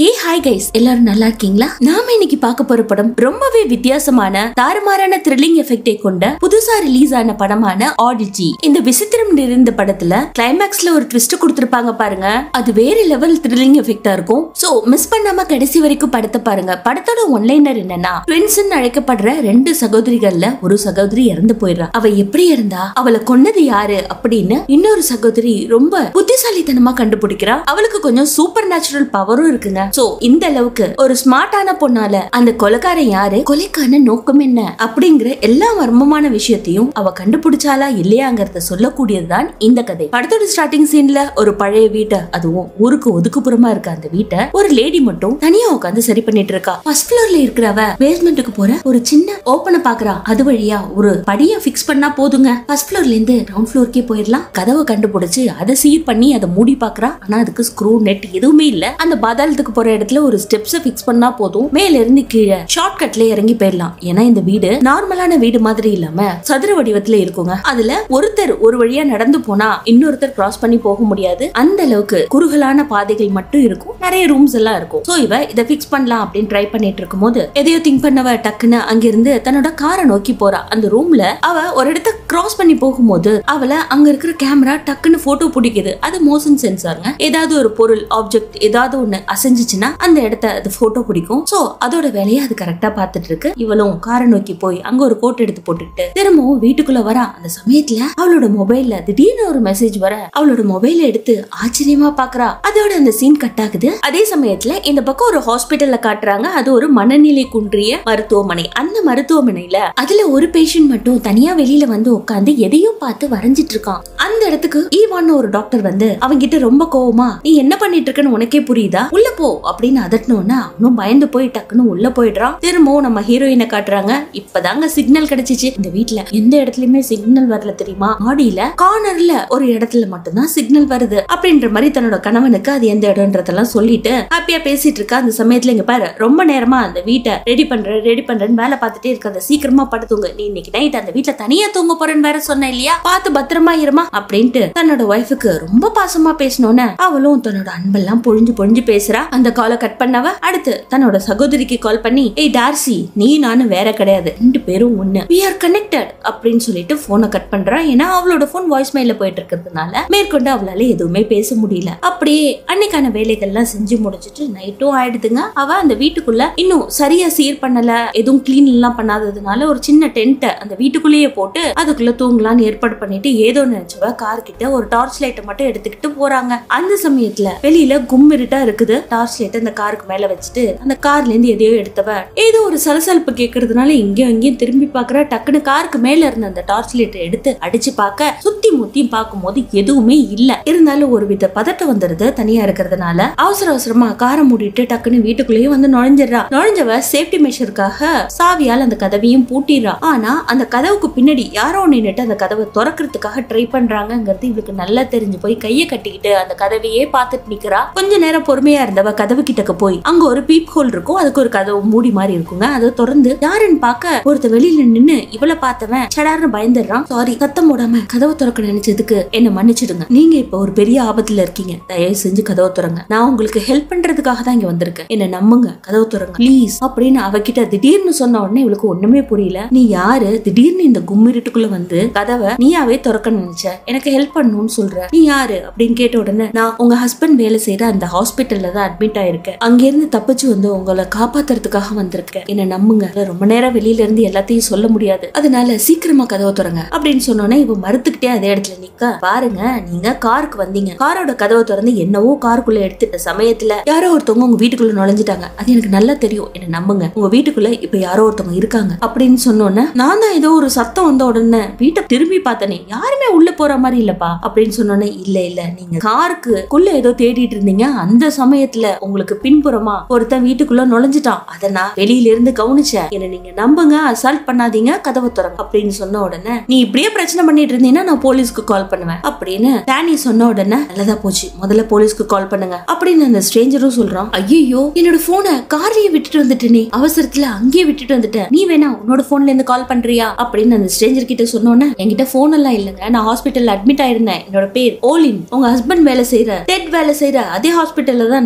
hey hi guys எல்லாரும் நல்லா இருக்கீங்களா நாம இன்னைக்கு பார்க்க போற படம் ரொம்பவே வித்தியாசமான தாறுமாறான த்ரில்லிங் எஃபெக்டை கொண்ட புதுசா ரிலீஸ் ஆன படமான ஆடிஜி இந்த விசித்திரம் நிறைந்த படத்துல கிளைமேக்ஸ்ல ஒரு ட்விஸ்ட் கொடுத்திருப்பாங்க பாருங்க அது வேற லெவல் த்ரில்லிங் எஃபெக்டா இருக்கும் சோ மிஸ் பண்ணாம கடைசி வரைக்கும் படத்தை பாருங்க படத்தோட ஒன்லைனர் என்னன்னா ட்வின்ஸ் அழைக்கப்படுற ரெண்டு சகோதரிகள்ல ஒரு சகோதரி இறந்து போயிடுறா அவ எப்படி இருந்தா அவளை கொன்னது யாரு அப்படின்னு இன்னொரு சகோதரி ரொம்ப புத்திசாலித்தனமா கண்டுபிடிக்கிறா அவளுக்கு கொஞ்சம் சூப்பர் நேச்சுரல் பவரும் இருக்குங்க சோ இந்த அளவுக்கு ஒரு ஸ்மார்ட்டான பொண்ணால அந்த கொலைக்காரன் யாரு கொலைக்கான நோக்கம் என்ன அப்படிங்கிற எல்லா மர்மமான விஷயத்தையும் அவ கண்டுபிடிச்சாலா இல்லையாங்கிறத சொல்லக்கூடியதுதான் இந்த கதை படத்தோட ஸ்டார்டிங் சீன்ல ஒரு பழைய வீட்டை அதுவும் ஊருக்கு ஒதுக்குப்புறமா இருக்க அந்த வீட்டை ஒரு லேடி மட்டும் தனியா உட்காந்து சரி பண்ணிட்டு இருக்கா ஃபர்ஸ்ட் ஃப்ளோர்ல இருக்கிறவ பேஸ்மெண்ட்டுக்கு போற ஒரு சின்ன ஓப்பனை பாக்குறா அது வழியா ஒரு படிய ஃபிக்ஸ் பண்ணா போதுங்க ஃபர்ஸ்ட் ஃப்ளோர்ல இருந்து கிரவுண்ட் ஃப்ளோருக்கே போயிடலாம் கதவை கண்டுபிடிச்சு அதை சீர் பண்ணி அதை மூடி பாக்குறா ஆனா அதுக்கு ஸ்க்ரூ நெட் எதுவுமே இல்ல அந்த பாதாளத்துக்கு போற இடத்துல ஒரு ஸ்டெப்ஸ் ஃபிக்ஸ் பண்ணா போதும் மேல இருந்து கீழே ஷார்ட் கட்ல இறங்கி போயிடலாம் ஏன்னா இந்த வீடு நார்மலான வீடு மாதிரி இல்லாம சதுர வடிவத்துல இருக்குங்க அதுல ஒருத்தர் ஒரு வழியா நடந்து போனா இன்னொருத்தர் கிராஸ் பண்ணி போக முடியாது அந்த அளவுக்கு குறுகலான பாதைகள் மட்டும் இருக்கும் நிறைய ரூம்ஸ் எல்லாம் இருக்கும் சோ இவ இதை ஃபிக்ஸ் பண்ணலாம் அப்படின்னு ட்ரை பண்ணிட்டு இருக்கும்போது எதையோ திங்க் பண்ணவ டக்குன்னு அங்கிருந்து தன்னோட காரை நோக்கி போறா அந்த ரூம்ல அவ ஒரு இடத்த கிராஸ் பண்ணி போகும்போது அவளை அங்க இருக்கிற கேமரா டக்குன்னு போட்டோ பிடிக்குது அது மோஷன் சென்சாருங்க ஏதாவது ஒரு பொருள் ஆப்ஜெக்ட் ஏதாவது ஒண்ணு அசைஞ்சிச்சுன்னா அந்த இடத்த அது போட்டோ பிடிக்கும் சோ அதோட வேலையை அது கரெக்டா பார்த்துட்டு இருக்கு இவளும் காரை நோக்கி போய் அங்க ஒரு கோட் எடுத்து போட்டுக்கிட்டு திரும்பவும் வீட்டுக்குள்ள வரா அந்த சமயத்துல அவளோட மொபைல்ல திடீர்னு ஒரு மெசேஜ் வர அவளோட மொபைல எடுத்து ஆச்சரியமா பாக்குறா அதோட அந்த சீன் கட் ஆகுது அதே சமயத்துல இந்த பக்கம் ஒரு ஹாஸ்பிட்டல்ல காட்டுறாங்க அது ஒரு மனநிலை குன்றிய மருத்துவமனை அந்த மருத்துவமனையில அதுல ஒரு பேஷண்ட் மட்டும் தனியா வெளியில வந்து உட்காந்து எதையோ பார்த்து வரைஞ்சிட்டு இருக்கான் அந்த இடத்துக்கு ஈவான்னு ஒரு டாக்டர் வந்து அவங்கிட்ட ரொம்ப கோவமா நீ என்ன பண்ணிட்டு இருக்கன்னு உனக்கே புரியுதா உள்ள போ அப்படின்னு அதட்டணும்னா அவனும் பயந்து போய் டக்குன்னு உள்ள போயிடுறான் திரும்பவும் நம்ம ஹீரோயினை காட்டுறாங்க இப்பதாங்க சிக்னல் கிடைச்சிச்சு இந்த வீட்ல எந்த இடத்துலயுமே சிக்னல் வரல தெரியுமா மாடியில கார்னர்ல ஒரு இடத்துல மட்டும்தான் சிக்னல் வருது அப்படின்ற மாதிரி தன்னோட கணவனுக்கு அது எந்த இடம்ன்றதெல்லாம் சொல்லிட்டு ஹாப்பியா பேசிட்டு இருக்கா அந்த சமயத்துல இங்க பாரு ரொம்ப நேரமா அந்த வீட்டை ரெடி பண்ற ரெடி பண்றேன்னு வேலை பார்த்துட்டே இருக்க சீக்கிரமா படுத்துங்க நீ இன்னைக்கு நைட் அந்த வீட்ல தனியா தூங்க போறேன்னு வேற சொன்ன இல்லையா பார்த்து பத்திரமா இருமா அப்படின்ட்டு தன்னோட ஒய்ஃபுக்கு ரொம்ப பாசமா பேசினோன்னு அவளும் தன்னோட அன்பெல்லாம் பொழிஞ்சு பொழிஞ்சு பேசுறா அந்த காலை கட் பண்ணவ அடுத்து தன்னோட சகோதரிக்கு கால் பண்ணி ஏய் டார்சி நீ நானும் வேற கிடையாது ரெண்டு பேரும் ஒண்ணு we are connected அப்படின்னு சொல்லிட்டு போனை கட் பண்றா ஏன்னா அவளோட போன் வாய்ஸ் மெயில போயிட்டு இருக்கிறதுனால மேற்கொண்டு அவளால எதுவுமே பேச முடியல அப்படியே அன்னைக்கான வேலைகள்லாம் செஞ்சு முடிச்சிட்டு நைட்டும் ஆயிடுதுங்க அவ அந்த வீட்டுக்குள்ள இன்னும் சரியா சீர் பண்ணல எதுவும் கிளீன் எல்லாம் பண்ணாததுனால ஒரு சின்ன டென்ட்டை அந்த வீட்டுக்குள்ளேயே போட்டு அதுக்குள்ள தூங்கலாம்னு ஏற்பாடு பண்ணிட்டு ஏதோ நினைச்சவ கார் கிட்ட ஒரு டார்ச் லைட்டை மட்டும் எடுத்துக்கிட்டு போறாங்க அந்த சமயத்துல வெளியில கும்மிருட்டா இருக்குது டார்ச் லைட் அந்த காருக்கு மேல வச்சுட்டு அந்த கார்ல இருந்து எதையோ எடுத்தவ ஏதோ ஒரு சலசலப்பு கேட்கறதுனால இங்கேயும் அங்கேயும் திரும்பி பாக்குறா டக்குன்னு காருக்கு மேல இருந்த அந்த டார்ச் லைட்டை எடுத்து அடிச்சு பார்க்க சுத்தி முத்தியும் பார்க்கும்போது எதுவுமே இல்ல இருந்தாலும் ஒரு வித பதட்டம் வந்துருது தனியா இருக்கிறதுனால அவசர அவசரமா காரை மூடிட்டு டக்குன்னு வீட்டுக்குள்ளேயும் வந்து நுழைஞ்சிடறா நுழைஞ்சவ சேஃப்டி மெஷருக்காக சாவியால் அந்த கதவையும் பூட்டிடுறா ஆனா அந்த கதவுக்கு பின்னாடி யாரோ நின்னுட்டு அந்த கதவை திறக்கிறதுக்காக ட்ரை பண்றாங்கங்கிறது இவளுக்கு நல்லா தெரிஞ்சு போய் கையை கட்டிக்கிட்டு அந்த கதவையே பார்த்துட்டு நிக்கிறா கொஞ்ச நேரம் பொறுமையா இருந்தவ கதவு கிட்டக்க போய் அங்க ஒரு பீப் ஹோல் இருக்கும் அதுக்கு ஒரு கதவு மூடி மாதிரி இருக்குங்க அதை திறந்து யாருன்னு பார்க்க ஒருத்த வெளியில நின்னு இவள பார்த்தவன் சடார்னு பயந்துடுறான் சாரி சத்தம் போடாம கதவு திறக்க நினைச்சதுக்கு என்ன மன்னிச்சிடுங்க நீங்க இப்ப ஒரு பெரிய ஆபத்துல இருக்கீங்க தயவு செஞ்சு கதவு திறங்க நான் உங்களுக்கு ஹெல்ப் பண்றதுக்காக தான் இங்க வந்திருக்கேன் என்ன நம்புங்க கதவு திறங்க ப்ளீஸ் அப்படின்னு அவகிட்ட திடீர்னு சொன்ன உடனே இவளுக்கு ஒண்ணுமே புரியல நீ யாரு திடீர்னு இந்த கும்மிருட்டுக்குள்ள வந்து கதவை நீயாவே திறக்க நினைச்ச எனக்கு ஹெல்ப் பண்ணணும்னு சொல்ற நீ யாரு அப்படின்னு கேட்ட உடனே நான் உங்க ஹஸ்பண்ட் வேலை செய்யற அந்த ஹாஸ்பிட்டல்ல தான் அட்மிட் ஆயிருக்கேன் அங்க இருந்து தப்பிச்சு வந்து உங்களை காப்பாத்துறதுக்காக வந்திருக்கேன் என்ன நம்புங்க இல்ல, ரொம்ப நேரம் வெளியில இருந்து எல்லாத்தையும் சொல்ல முடியாது அதனால சீக்கிரமா கதவை திறங்க அப்படின்னு சொன்னோன்னே இவ மறுத்துக்கிட்டே அதே இடத்துல நிக்க பாருங்க நீங்க காருக்கு வந்தீங்க காரோட கதவை திறந்து என்னவோ காருக்குள்ள எடுத்துட்ட சமயத்துல யாரோ ஒருத்தவங்க உங்க வீட்டுக்குள்ள நுழைஞ்சிட்டாங்க அது எனக்கு நல்லா தெரியும் என்ன நம்புங்க உங்க வீட்டுக்குள்ள இப்ப யாரோ ஒருத்தவங்க இருக்காங்க அப்படின்னு சொன்னோன்னே நான் தான் ஏதோ ஒரு சத்தம் வந்த உடனே வீட்டை திரும்பி பார்த்தனே யாருமே உள்ள போற மாதிரி இல்லப்பா அப்படின்னு சொன்னோன்னே இல்ல இல்ல நீங்க காருக்கு குள்ள ஏதோ தேடிட்டு இருந்தீங்க அந்த சமயத்துல உங்களுக்கு பின்புறமா ஒருத்தன் வீட்டுக்குள்ள நுழைஞ்சிட்டான் அத நான் வெளியில இருந்து கவனிச்சேன் என்ன நீங்க நம்புங்க அசால்ட் பண்ணாதீங்க கதவை திறங்க அப்படின்னு சொன்ன உடனே நீ இப்படியே பிரச்சனை பண்ணிட்டு இருந்தீங்கன்னா நான் போலீஸ்க்கு கால் பண்ணுவேன் அப்படின்னு டேனி சொன்ன உடனே நல்லதா போச்சு முதல்ல போலீஸ்க்கு கால் பண்ணுங்க அப்படின்னு அந்த ஸ்ட்ரேஞ்சரும் சொல்றான் ஐயோ என்னோட போனை கார்லயே விட்டுட்டு வந்துட்டேனே அவசரத்துல அங்கேயே விட்டுட்டு வந்துட்டேன் நீ வேணா உன்னோட போன்ல இருந்து கால் பண்றியா அப்படின்னு அந்த ஸ்ட்ரேஞ்சர் கிட்ட சொன்னோன்னே என்கிட்ட போன் எல்லாம் இல்லைங்க நான் ஹாஸ்பிட்டல்ல அட்மிட் ஆயிருந்தேன் என்னோட பேர் ஓலின் உங்க ஹஸ்பண்ட் வேலை செய்யற டெட் வேலை செய்யற அதே ஹாஸ்பிட்டல்ல தான் நானும் அட்மிட்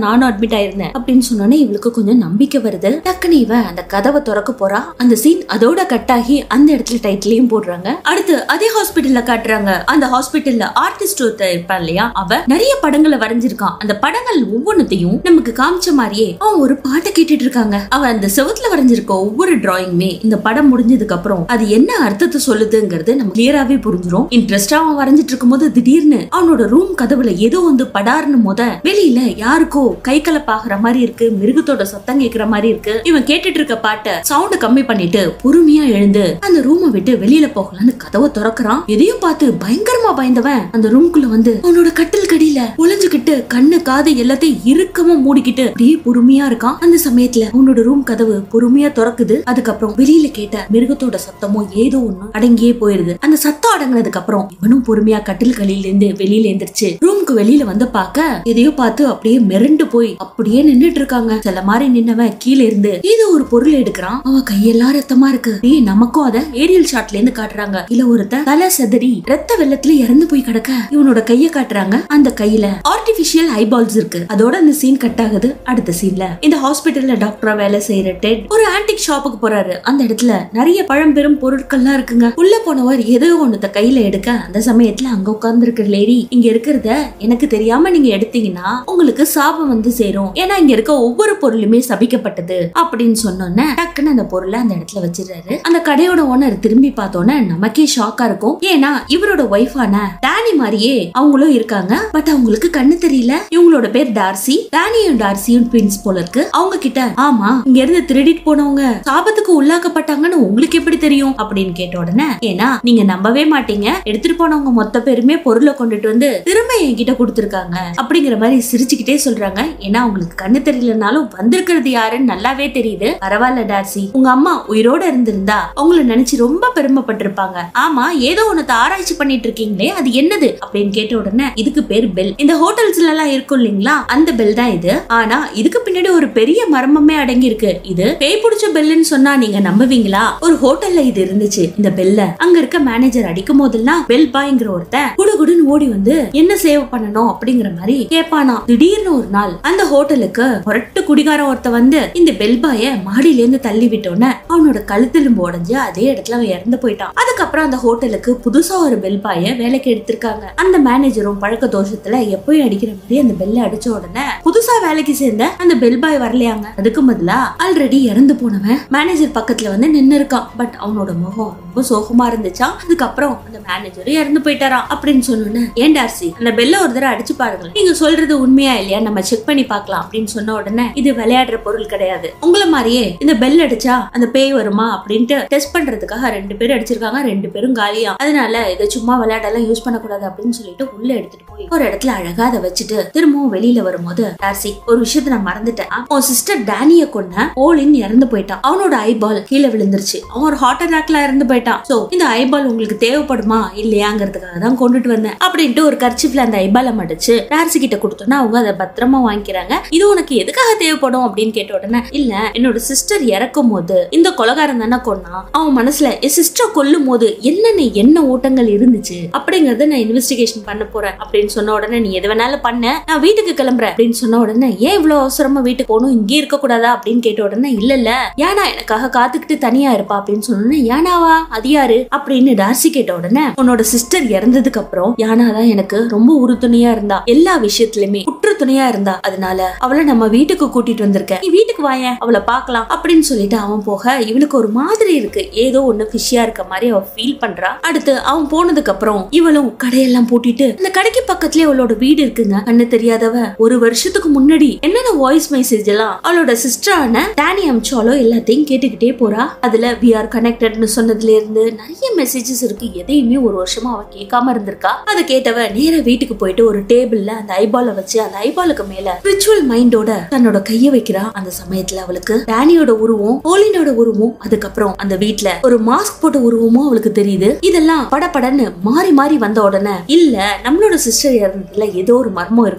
அட்மிட் ஆயிருந்தேன் அப்படின்னு சொன்னோன்னே இவளுக்கு கொஞ்சம் நம்பிக்கை வருது டக்குனு இவ அந்த கதவை திறக்க போறா அந்த சீன் அதோட கட் ஆகி அந்த இடத்துல டைட்டிலையும் போடுறாங்க அடுத்து அதே ஹாஸ்பிட்டல்ல காட்டுறாங்க அந்த ஹாஸ்பிட்டல்ல ஆர்டிஸ்ட் ஒருத்தர் இருப்பான் இல்லையா அவ நிறைய படங்களை வரைஞ்சிருக்கான் அந்த படங்கள் ஒவ்வொன்னுத்தையும் நமக்கு காமிச்ச மாதிரியே அவன் ஒரு பாட்டை கேட்டுட்டு இருக்காங்க அவன் அந்த செவுத்துல வரைஞ்சிருக்க ஒவ்வொரு டிராயிங்குமே இந்த படம் முடிஞ்சதுக்கு அப்புறம் அது என்ன அர்த்தத்தை சொல்லுதுங்கிறது நம்ம கிளியராவே புரிஞ்சிரும் இன்ட்ரெஸ்டா அவன் வரைஞ்சிட்டு இருக்கும்போது திடீர்னு அவனோட ரூம் கதவுல ஏதோ வந்து படார்னு முத வெளியில யாருக்கோ கை கலப்பாகிற மாதிரி இருக்கு மிருகத்தோட சத்தம் கேக்குற மாதிரி இருக்கு இவன் கேட்டுட்டு இருக்க பாட்டை சவுண்ட் கம்மி பண்ணிட்டு பொறுமையா எழுந்து அந்த ரூமை விட்டு வெளியில போகலான்னு கதவை திறக்கிறான் எதையும் பார்த்து பயங்கரமா பயந்தவன் அந்த ரூம்குள்ள வந்து அவனோட கட்டில் கடியில ஒளிஞ்சுக்கிட்டு கண்ணு காது எல்லாத்தையும் இறுக்கமா மூடிக்கிட்டு அப்படியே பொறுமையா இருக்கான் அந்த சமயத்துல அவனோட ரூம் கதவு பொறுமையா திறக்குது அதுக்கப்புறம் வெளியில கேட்ட மிருகத்தோட சத்தமோ ஏதோ ஒண்ணு அடங்கியே போயிருது அந்த சத்தம் அடங்கினதுக்கு அப்புறம் இவனும் பொறுமையா கட்டில் கலியில இருந்து வெளியில எந்திரிச்சு ரூமுக்கு வெளியில வந்து பார்க்க எதையோ பார்த்து அப்படியே மிரண்டு போய் அப்படியே நின்னுட்டு இருக்காங்க சில மாதிரி நின்னவன் கீழே இருந்து ஏதோ ஒரு பொருள் எடுக்கிறான் அவன் கையெல்லாம் ரத்தமா இருக்கு ஏய் நமக்கும் அத ஏரியல் ஷாட்ல இருந்து காட்டுறாங்க இல்ல ஒருத்தன் தலை செதறி ரத்த வெள்ளத்துல இறந்து போய் கிடக்க இவனோட கைய காட்டுறாங்க அந்த கையில ஆர்டிபிஷியல் ஐபால்ஸ் இருக்கு அதோட அந்த சீன் கட் ஆகுது அடுத்த சீன்ல இந்த ஹாஸ்பிட்டல்ல டாக்டரா வேலை செய்யற டெட் ஒரு ஆன்டிக் ஷாப்புக்கு போறாரு அந்த இடத்துல நிறைய பழம்பெரும் பொருட்கள்லாம் இருக்குங்க உள்ள போனவர் ஏதோ ஒண்ணுத்த கையில எடுக்க அந்த சமயத்துல அங்க உட்கார்ந்து இருக்கிற லேடி இங்க இருக்கிறத எனக்கு தெரியாம நீங்க எடுத்தீங்கன்னா உங்களுக்கு சாபம் வந்து சேரும் ஏன்னா இங்க இருக்க ஒவ்வொரு பொருளுமே சபிக்கப்பட்டது அப்படின்னு சொன்னோன்னே டக்குன்னு அந்த பொருளை அந்த இடத்துல வச்சிடுறாரு அந்த கடையோட ஓனர் திரும்பி பார்த்தோன்னே நமக்கே ஷாக்கா இருக்கும் ஏன்னா இவரோட ஒய்ஃபான டானி மாதிரியே அவங்களும் இருக்காங்க பட் அவங்களுக்கு கண்ணு தெரியல இவங்களோட பேர் டார்சி டானியும் டார்சியும் ட்வின்ஸ் போல இருக்கு அவங்க கிட்ட ஆமா இங்க இருந்து திருடிட்டு போனவங்க சாபத்துக்கு உள்ளாக்கப்பட்டாங்கன்னு உங்களுக்கு எப்படி தெரியும் அப்படின்னு கேட்ட உடனே ஏன்னா நீங்க நம்பவே மாட்டீங்க எடுத்துட்டு போனவங்க மொத்த பேருமே பொருளை கொண்டுட்டு வந்து திரும்ப என்கிட்ட கொடுத்துருக்காங்க அப்படிங்கிற மாதிரி சிரிச்சுக்கிட்டே சொல்றாங்க ஏன்னா அவங்களுக்கு கண்ணு தெரியலனாலும் வந்திருக்கிறது யாருன்னு நல்லாவே தெரியுது பரவாயில்ல டார்சி உங்க அம்மா உயிரோட இருந்திருந்தா உங்களை நினைச்சு ரொம்ப பெருமைப்பட்டிருப்பாங்க ஆமா ஏதோ ஒன்னத்தை ஆராய்ச்சி பண்ணிட்டு இருக்கீங்களே அது என்னது அப்படின்னு கேட்ட உடனே இதுக்கு பேர் பெல் இந்த ஹோட்டல்ஸ்ல எல்லாம் இருக்கும் இல்லைங்களா அந்த பெல் தான் இது ஆனா இதுக்கு பின்னாடி ஒரு பெரிய மர்மமே அடங்கி இருக்கு இது பேய் பிடிச்ச பெல்லுன்னு சொன்னா நீங்க நம்புவீங்களா ஒரு ஹோட்டல்ல இது இருந்துச்சு இந்த பெல்ல அங்க இருக்க மேனேஜர் அடிக்கும் போதெல்லாம் பெல் பாய்ங்கிற ஒருத்தன் குடுகுடுன்னு ஓடி வந்து என்ன சேவ் பண்ணணும் அப்படிங்கிற மாதிரி கேட்பானா திடீர்னு ஒரு நாள் அந்த ஹோட்டலுக்கு புரட்டு குடிகார ஒருத்த வந்து இந்த பெல் பாய மாடியில இருந்து தள்ளி விட்டோன்னே அவனோட கழுத்தெலும்பு உடைஞ்சு அதே இடத்துல அவன் இறந்து போயிட்டான் அதுக்கப்புறம் அந்த ஹோட்டலுக்கு புதுசா ஒரு பெல் பாய வேலைக்கு எடுத்திருக்காங்க அந்த மேனேஜரும் பழக்க தோஷத்துல எப்பயும் அடிக்கிற மாதிரி அந்த பெல்ல அடிச்ச உடனே புதுசா வேலைக்கு சேர்ந்த அந்த பெல் பாய் வரலையாங்க அதுக்கு பதிலா ஆல்ரெடி இறந்து போனவன் மேனேஜர் பக்கத்துல வந்து நின்னு இருக்கான் பட் அவனோட முகம் ரொம்ப சோகமா இருந்துச்சா அதுக்கப்புறம் அந்த மேனேஜர் இறந்து போயிட்டாராம் அப்படின்னு சொன்னோன்னே ஏன் டார்சி அந்த பெல்ல ஒரு தடவை அடிச்சு பாருங்களேன் நீங்க சொல்றது உண்மையா இல்லையா நம்ம செக் பண்ணி பார்க்கலாம் அப்படின்னு சொன்ன உடனே இது விளையாடுற பொருள் கிடையாது உங்களை மாதிரியே இந்த பெல் அடிச்சா அந்த பேய் வருமா அப்படின்ட்டு டெஸ்ட் பண்றதுக்காக ரெண்டு பேரும் அடிச்சிருக்காங்க ரெண்டு பேரும் காலியா அதனால இதை சும்மா விளையாடலாம் யூஸ் பண்ணக்கூடாது அப்படின்னு சொல்லிட்டு உள்ள எடுத்துட்டு போய் ஒரு இடத்துல அழகா அதை வச்சுட்டு திரும்பவும் வெளியில வரும்போது டார்சி ஒரு விஷயத்த நான் மறந்துட்டேன் உன் சிஸ்டர் டேனிய கொன்ன ஓலின் இறந்து போயிட்டான் அவனோட ஐபால் கீழே விழுந்துருச்சு அவன் ஒரு ஹார்ட் அட்டாக்ல இறந்து போயிட்டான் சோ இந்த ஐபால் உங்களுக்கு தேவைப்படுமா இல்லையாங்கிறதுக்காக தான் கொண்டுட்டு வந்தேன் அப்படின்ட்டு ஒரு கர்ச்சிப்ல அந்த ஐபாலை மடிச்சு டார்சி கிட்ட கொடுத்தோன்னா அவங்க அதை பத்திரமா வாங்கிக்கிறாங்க இது உனக்கு எதுக்காக தேவைப்படும் அப்படின்னு கேட்ட உடனே இல்ல என்னோட சிஸ்டர் இறக்கும் போது இந்த கொலகாரன் தானே கொன்னா அவன் மனசுல என் சிஸ்டர் கொல்லும் போது என்னென்ன என்ன ஓட்டங்கள் இருந்துச்சு அப்படிங்கறத நான் இன்வெஸ்டிகேஷன் பண்ண போறேன் அப்படின்னு சொன்ன உடனே நீ எது வேணாலும் பண்ண நான் வீட்டுக்கு கிளம்புறேன் அப்படின்னு சொன்ன உடனே ஏன் இவ்வளவு அவசரமா வீட்டுக்கு போகணும் இங்கே இருக்க கூடாதா அப்படின்னு கேட்ட உடனே இல்ல இல்ல யானா எனக்காக காத்துக்கிட்டு தனியா இருப்பா அப்படின்னு சொன்னோன்னே யானாவா அது யாரு அப்படின்னு டார்சி கேட்ட உடனே உன்னோட சிஸ்டர் இறந்ததுக்கு அப்புறம் யானா தான் எனக்கு ரொம்ப உறுதுணையா இருந்தா எல்லா விஷயத்திலுமே குற்ற துணையா இருந்தா அதனால அவளை நம்ம வீட்டுக்கு கூட்டிட்டு வந்திருக்க நீ வீட்டுக்கு வாயேன் அவளை பார்க்கலாம் அப்படின்னு சொல்லிட்டு அவன் போக இவளுக்கு ஒரு மாதிரி இருக்கு ஏதோ ஒண்ணு ஃபிஷியா இருக்க மாதிரி அவ ஃபீல் பண்றா அடுத்து அவன் போனதுக்கு அப்புறம் இவளும் கடையெல்லாம் பூட்டிட்டு அந்த கடைக்கு பக்கத்துலயே அவளோட வீடு இருக்குங்க கண்ணு தெரியாதவ ஒரு வருஷத்துக்கு முன்னாடி என்னென்ன வாய்ஸ் மெசேஜ் எல்லாம் அவளோட சிஸ்டரான டேனி அமிச்சாலோ எல்லாத்தையும் கேட்டுக்கிட்டே போறா அதுல வி ஆர் கனெக்டட்னு சொன்னதுல இருந்து நிறைய மெசேஜஸ் இருக்கு எதையுமே ஒரு வருஷமா அவ கேட்காம இருந்திருக்கா அதை கேட்டவ நேரா வீட்டுக்கு போயிட்டு ஒரு டேபிள்ல அந்த ஐபால வச்சு அந்த ஐபாலுக்கு மேல ஸ்பிரிச்சுவல் மைண்டோட தன்னோட கைய வைக்கிறா அந்த சமயத்துல அவளுக்கு டேனியோட உருவம் போலினோட உருவம் அதுக்கப்புறம் அந்த வீட்ல ஒரு மாஸ்க் போட்ட உருவமும் அவளுக்கு தெரியுது இதெல்லாம் படபடன்னு மாறி மாறி வந்த உடனே இல்ல நம்மளோட சிஸ்டர் இறந்ததுல ஏதோ ஒரு மர்மம் இருக்கு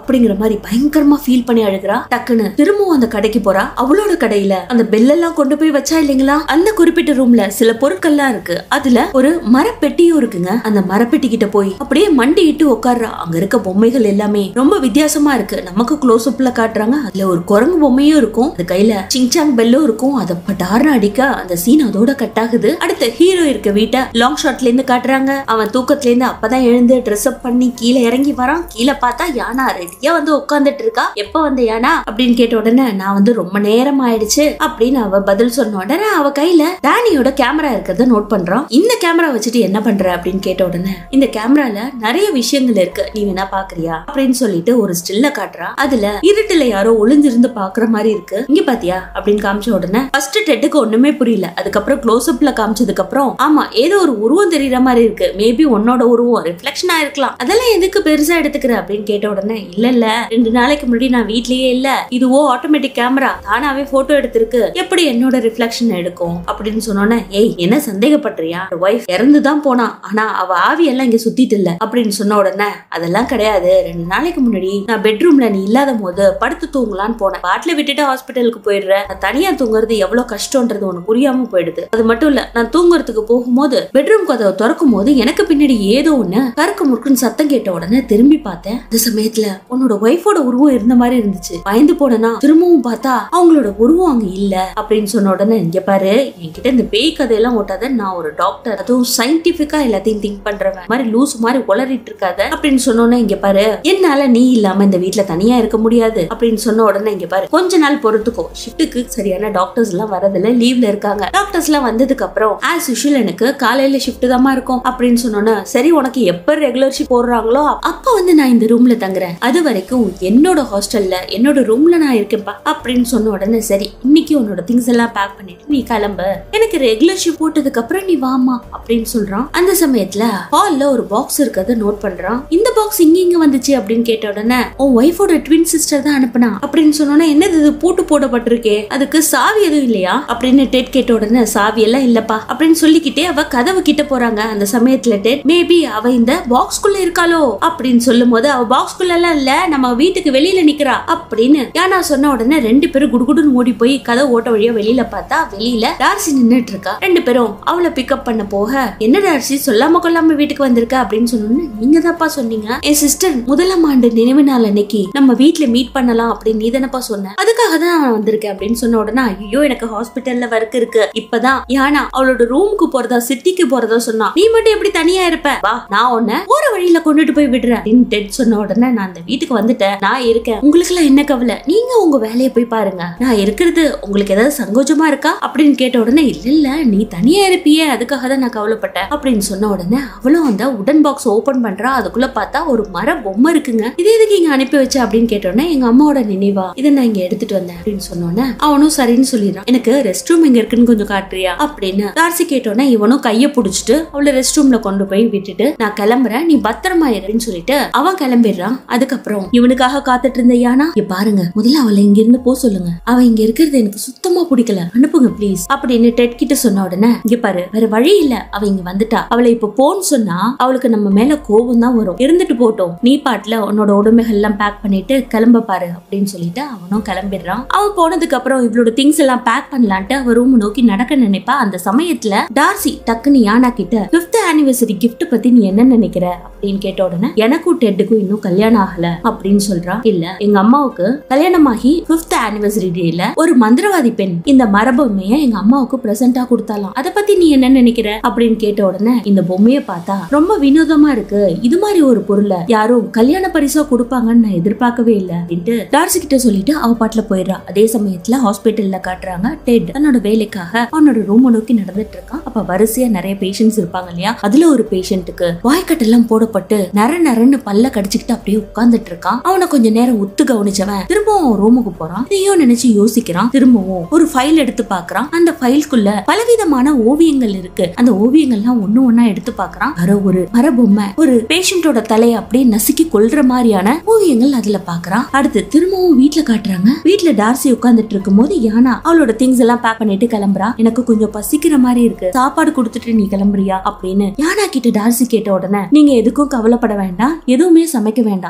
அப்படிங்கிற மாதிரி பயங்கரமா ஃபீல் பண்ணி அழுகிறா டக்குன்னு திரும்பவும் அந்த கடைக்கு போறா அவளோட கடையில அந்த பெல்லெல்லாம் கொண்டு போய் வச்சா இல்லைங்களா அந்த குறிப்பிட்ட ரூம்ல சில பொருட்கள்லாம் இருக்கு அதுல ஒரு மரப்பெட்டியும் இருக்குங்க அந்த மரப்பெட்டி கிட்ட போய் அப்படியே மண்டிட்டு உட்கார்றா அங்க இருக்க பொம்மைகள் எல்லாமே ரொம்ப வித்தியாசமா இருக்கு நமக்கு க்ளோஸ் அப்ல காட்டுறாங்க அதுல ஒரு குரங்கு பொம்மையும் இருக்கும் அது கையில சிங்சாங் பெல்லும் இருக்கும் அதை பட்டார்னு அடிக்க அந்த சீன் அதோட கட் ஆகுது அடுத்த ஹீரோ இருக்க வீட்டை லாங் ஷாட்ல இருந்து காட்டுறாங்க அவன் தூக்கத்துல இருந்து அப்பதான் எழுந்து ட்ரெஸ் அப் பண்ணி கீழே இறங்கி வரான் கீழே பார்த்தா யானா ரெடியா வந்து உட்காந்துட்டு இருக்கா எப்ப வந்த யானா அப்படின்னு கேட்ட உடனே நான் வந்து ரொம்ப நேரம் ஆயிடுச்சு அப்படின்னு அவ பதில் சொன்ன உடனே அவ கையில டேனியோட கேமரா இருக்கிறத நோட் பண்றான் இந்த கேமரா வச்சுட்டு என்ன பண்ற அப்படின்னு கேட்ட உடனே இந்த கேமரால நிறைய விஷயங்கள் இருக்கு நீ வேணா பாக்குறியா அப்படின்னு சொல்லிட்டு ஒரு ஸ்டில்ல காட்டுறா அதுல இருட்டுல யாரோ ஒளிஞ்சிருந்து பாக்குற மாதிரி இருக்கு இங்க பாத்தியா அப்படின்னு காமிச்ச உடனே ஃபர்ஸ்ட் டெட்டுக்கு ஒண்ணுமே புரியல அதுக்கப்புறம் க்ளோஸ் அப்ல காமிச்சதுக்கு அப்புறம் ஆமா ஏதோ ஒரு உருவம் தெரியற மாதிரி இருக்கு மேபி உன்னோட உருவம் ரிஃப்ளெக்ஷன் ஆயிருக்கலாம் அதெல்லாம் எதுக்கு பெருசா எடுத்துக்கிற அப்படின்னு கேட்ட உடனே இல்ல இல்ல ரெண்டு நாளைக்கு முன்னாடி நான் வீட்லயே இல்ல இதுவோ ஆட்டோமேட்டிக் கேமரா தானாவே போட்டோ எடுத்திருக்கு எப்படி என்னோட ரிஃப்ளெக்ஷன் எடுக்கும் அப்படின்னு சொன்னோன்னே ஏய் என்ன சந்தேகப்படுறியா ஒய்ஃப் இறந்துதான் போனா ஆனா அவ ஆவி எல்லாம் இங்க சுத்திட்டு இல்ல அப்படின்னு சொன்ன உடனே அதெல்லாம் கிடையாது ரெண்டு நாளைக்கு முன்னாடி நான் பெட்ரூம்ல நீ இல்லாத போது படுத்து தூங்கலான்னு போனேன் பாட்டில விட்டுட்டு ஹாஸ்பிட்டலுக்கு போயிடுறேன் நான் தனியா தூங்குறது எவ்வளவு கஷ்டம்ன்றது உனக்கு புரியாம போயிடுது அது மட்டும் இல்ல நான் தூங்குறதுக்கு போகும்போது பெட்ரூம் கதவை திறக்கும் போது எனக்கு பின்னாடி ஏதோ ஒண்ணு கறக்கு முறுக்குன்னு சத்தம் கேட்ட உடனே திரும்பி பார்த்தேன் அந்த சமயத்துல உன்னோட ஒய்ஃபோட உருவம் இருந்த மாதிரி இருந்துச்சு பயந்து போனேனா திரும்பவும் பார்த்தா அவங்களோட உருவம் அங்க இல்ல அப்படின்னு சொன்ன உடனே இங்க பாரு என்கிட்ட இந்த பேய் கதையெல்லாம் ஓட்டாத நான் ஒரு டாக்டர் அதுவும் சயின்டிபிக்கா எல்லாத்தையும் திங்க் பண்றவன் மாதிரி லூஸ் மாதிரி உளறிட்டு இருக்காத அப்படின்னு சொன்னோன்னே இங்க பாரு என்னால நீ இல்லாம இந்த வீட்ல தனியா இருக்க முடியாது அப்படின்னு சொன்ன உடனே இங்க பாரு கொஞ்ச நாள் பொறுத்துக்கோ ஷிஃப்ட்டுக்கு சரியான டாக்டர்ஸ் எல்லாம் வரதில்ல லீவ்ல இருக்காங்க டாக்டர்ஸ் எல்லாம் வந்ததுக்கு அப்புறம் ஆஸ் யூஷுவல் எனக்கு காலையில ஷிஃப்ட் தாமா இருக்கும் அப்படின்னு சொன்னோன்னே சரி உனக்கு எப்ப ரெகுலர் ஷிஃப்ட் போடுறாங்களோ அப்ப வந்து நான் இந்த ரூம்ல தங்குறேன் அது வரைக்கும் என்னோட ஹாஸ்டல்ல என்னோட ரூம்ல நான் இருக்கேன்ப்பா அப்படின்னு சொன்ன உடனே சரி இன்னைக்கு உன்னோட திங்ஸ் எல்லாம் பேக் பண்ணிட்டு நீ கிளம்பு எனக்கு ரெகுலர் ஷிஃப்ட் போட்டதுக்கு அப்புறம் நீ வாமா அப்படின்னு சொல்றான் அந்த சமயத்துல ஹால்ல ஒரு பாக்ஸ் இருக்கறத நோட் பண்றான் இந்த பாக்ஸ் இங்க இங்க வந்துச்சு அப்படின்னு கேட்ட உடனே உன் ஒய்ஃபோட ட்வின் சிஸ்டர் தான் அனுப்புனா அப்படின்னு சொன்னோன்னே என்னது இது பூட்டு போடப்பட்டிருக்கே அதுக்கு சாவி எதுவும் இல்லையா அப்படின்னு டெட் கேட்ட உடனே சாவி எல்லாம் இல்லப்பா அப்படின்னு சொல்லிக்கிட்டே அவ கதவு கிட்ட போறாங்க அந்த சமயத்துல டெட் மேபி அவ இந்த பாக்ஸ்குள்ள இருக்காளோ அப்படின்னு சொல்லும் போது அவ பாக்ஸ்குள்ள எல்லாம் இல்ல நம்ம வீட்டுக்கு வெளியில நிக்கிறா அப்படின்னு யானா சொன்ன உடனே ரெண்டு பேரும் குடுகுடுன்னு ஓடி போய் கதவு ஓட்ட வழியா வெளியில பார்த்தா வெளியில டார்சி நின்னுட்டு இருக்கா ரெண்டு பேரும் அவளை பிக்கப் பண்ண போக என்ன டார்சி சொல்லாம கொல்லாம வீட்டுக்கு வந்திருக்க அப்படின்னு சொன்னோன்னு நீங்க தான்ப்பா சொன்னீங்க என் சிஸ்டர் முதலாம் ஆண்டு நினைவு நாள் அன்னைக்கு நம்ம வீட்ல மீட் பண்ணலாம் அப்படின்னு நீ தானப்பா சொன்ன அதுக்காக தான் நான் வந்திருக்கேன் அப்படின்னு சொன்ன உடனே ஐயோ எனக்கு ஹாஸ்பிட்டல்ல ஒர்க் இருக்கு இப்பதான் யானா அவளோட ரூமுக்கு போறதா சிட்டிக்கு போறதா சொன்னா நீ மட்டும் எப்படி தனியா இருப்ப வா நான் உன்னை போற வழியில கொண்டுட்டு போய் விடுறேன் அப்படின்னு டெட் சொன்ன உடனே நான் அந்த வீட்டுக்கு வந்துட்டேன் நான் இருக்கேன் உங்களுக்கு எல்லாம் என்ன கவலை நீங்க உங்க வேலையை போய் பாருங்க நான் இருக்கிறது உங்களுக்கு ஏதாவது சங்கோஜமா இருக்கா அப்படின்னு கேட்ட உடனே இல்ல இல்ல நீ தனியா இருப்பியே அதுக்காக தான் நான் கவலைப்பட்டேன் அப்படின்னு சொன்ன உடனே அவளும் அந்த உடன் பாக்ஸ் ஓபன் பண்றா அதுக்குள்ள பார்த்தா ஒரு மர பொம்மை இருக்குங்க இது எதுக்கு இங்க அனுப்பி வச்ச அப்படின்னு கேட்ட உடனே எங்க அம்மாவோட நினைவா இதை நான் இங்க எடுத்துட்டு வந்தேன் அப்படின்னு சொன்னோன்னே அவனும் சரின்னு சொல்லிடுறான் எனக்கு ரெஸ்ட் ரூம் எங்க இருக்குன்னு கொஞ்சம் காட்டுறியா அப்படின்னு டார்சி கேட்டோன்னே இவனும் கைய புடிச்சிட்டு அவளை ரெஸ்ட் ரூம்ல கொண்டு போய் விட்டுட்டு நான் கிளம்புறேன் நீ பத்திரமா இருன்னு சொல்லிட்டு அவன் கிளம்பிடுறான் அதுக்கப்புறம் இவனுக்காக காத்துட்டு இருந்த யானா இங்க பாருங்க முதல்ல அவளை இங்க இருந்து போ சொல்லுங்க அவ இங்க இருக்கிறது எனக்கு சுத்தமா பிடிக்கல அனுப்புங்க ப்ளீஸ் அப்படின்னு டெட் கிட்ட சொன்ன உடனே இங்க பாரு வேற வழி இல்ல அவ இங்க வந்துட்டா அவளை இப்ப போன்னு சொன்னா அவளுக்கு நம்ம மேல கோபம் தான் வரும் இருந்துட்டு போட்டோம் நீ பாட்டுல உன்னோட உடைமைகள் எல்லாம் பேக் பண்ணிட்டு கிளம்ப பாரு அப்படின்னு சொல்லிட்டு அவனும் கிளம்பிடுறான் அவன் போனதுக்கு அப்புறம் இவளோட திங்ஸ் எல்லாம் பேக் பண்ணலான்ட்டு அவ ரூம் நோக்கி நடக்க நினைப்பா அந்த சமயத்துல டார்சி டக்குன்னு யானா கிட்ட பிப்த் ஆனிவர்சரி gift பத்தி நீ என்ன நினைக்கிற அப்படின்னு கேட்ட உடனே எனக்கும் டெட்டுக்கும் இன்னும் கல்யாணம் ஆகல அப்படின்னு சொல்றா இல்ல எங்க அம்மாவுக்கு கல்யாணமாகி பிப்த் ஆனிவர்சரி டேல ஒரு மந்திரவாதி பெண் இந்த மரபொம்மைய எங்க அம்மாவுக்கு பிரசன்டா கொடுத்தாலாம் அத பத்தி நீ என்ன நினைக்கிற அப்படின்னு கேட்ட உடனே இந்த பொம்மைய பார்த்தா ரொம்ப வினோதமா இருக்கு இது மாதிரி ஒரு பொருளை யாரும் கல்யாண பரிசா கொடுப்பாங்கன்னு நான் எதிர்பார்க்கவே இல்ல அப்படின்ட்டு டார்சி கிட்ட சொல்லிட்டு அவ பாட்டுல போயிடுறா அதே சமயத்துல ஹாஸ்பிட்டல்ல காட்டுறாங்க டெட் தன்னோட வேலைக்காக அவனோட ரூம் நோக்கி நடந்துட்டு இருக்கான் அப்ப வரிசையா நிறைய பேஷண்ட்ஸ் இருப்பாங்க இல்லையா அதுல ஒரு பேஷண்ட்டுக்கு வாய்க்கட்டெல்லாம் போடப்பட்டு நர நரன்னு பல்ல கடிச்சுக்கிட்டு அப்படியே உட்கார்ந்துட்டு இருக்கான் அவனை கொஞ்ச நேரம் உத்து கவனிச்சவன் திரும்பவும் ரூமுக்கு போறான் இதையும் நினைச்சு யோசிக்கிறான் திரும்பவும் ஒரு ஃபைல் எடுத்து பாக்குறான் அந்த ஃபைல்குள்ள பலவிதமான ஓவியங்கள் இருக்கு அந்த ஓவியங்கள்லாம் ஒண்ணு ஒண்ணா எடுத்து பாக்குறான் யாரோ ஒரு மரபொம்மை ஒரு பேஷண்டோட தலையை அப்படியே நசுக்கி கொல்ற மாதிரியான ஓவியங்கள் அதுல பாக்குறான் அடுத்து திரும்பவும் வீட்ல காட்டுறாங்க வீட்ல டார்சி உட்கார்ந்துட்டு இருக்கும்போது யானா அவளோட திங்ஸ் எல்லாம் பேக் பண்ணிட்டு கிளம்புறா எனக்கு கொஞ்சம் பசிக்கிற மாதிரி இருக்கு சாப்பாடு கொடுத்துட்டு நீ கிளம்புறியா அப்படின்னு யானா கிட்ட டார்சி கேட்ட உடனே நீங்க எதுக்கும் கவலைப்பட வேண்டாம் எதுவுமே சமைக்க வேண்டாம் எல்லாம்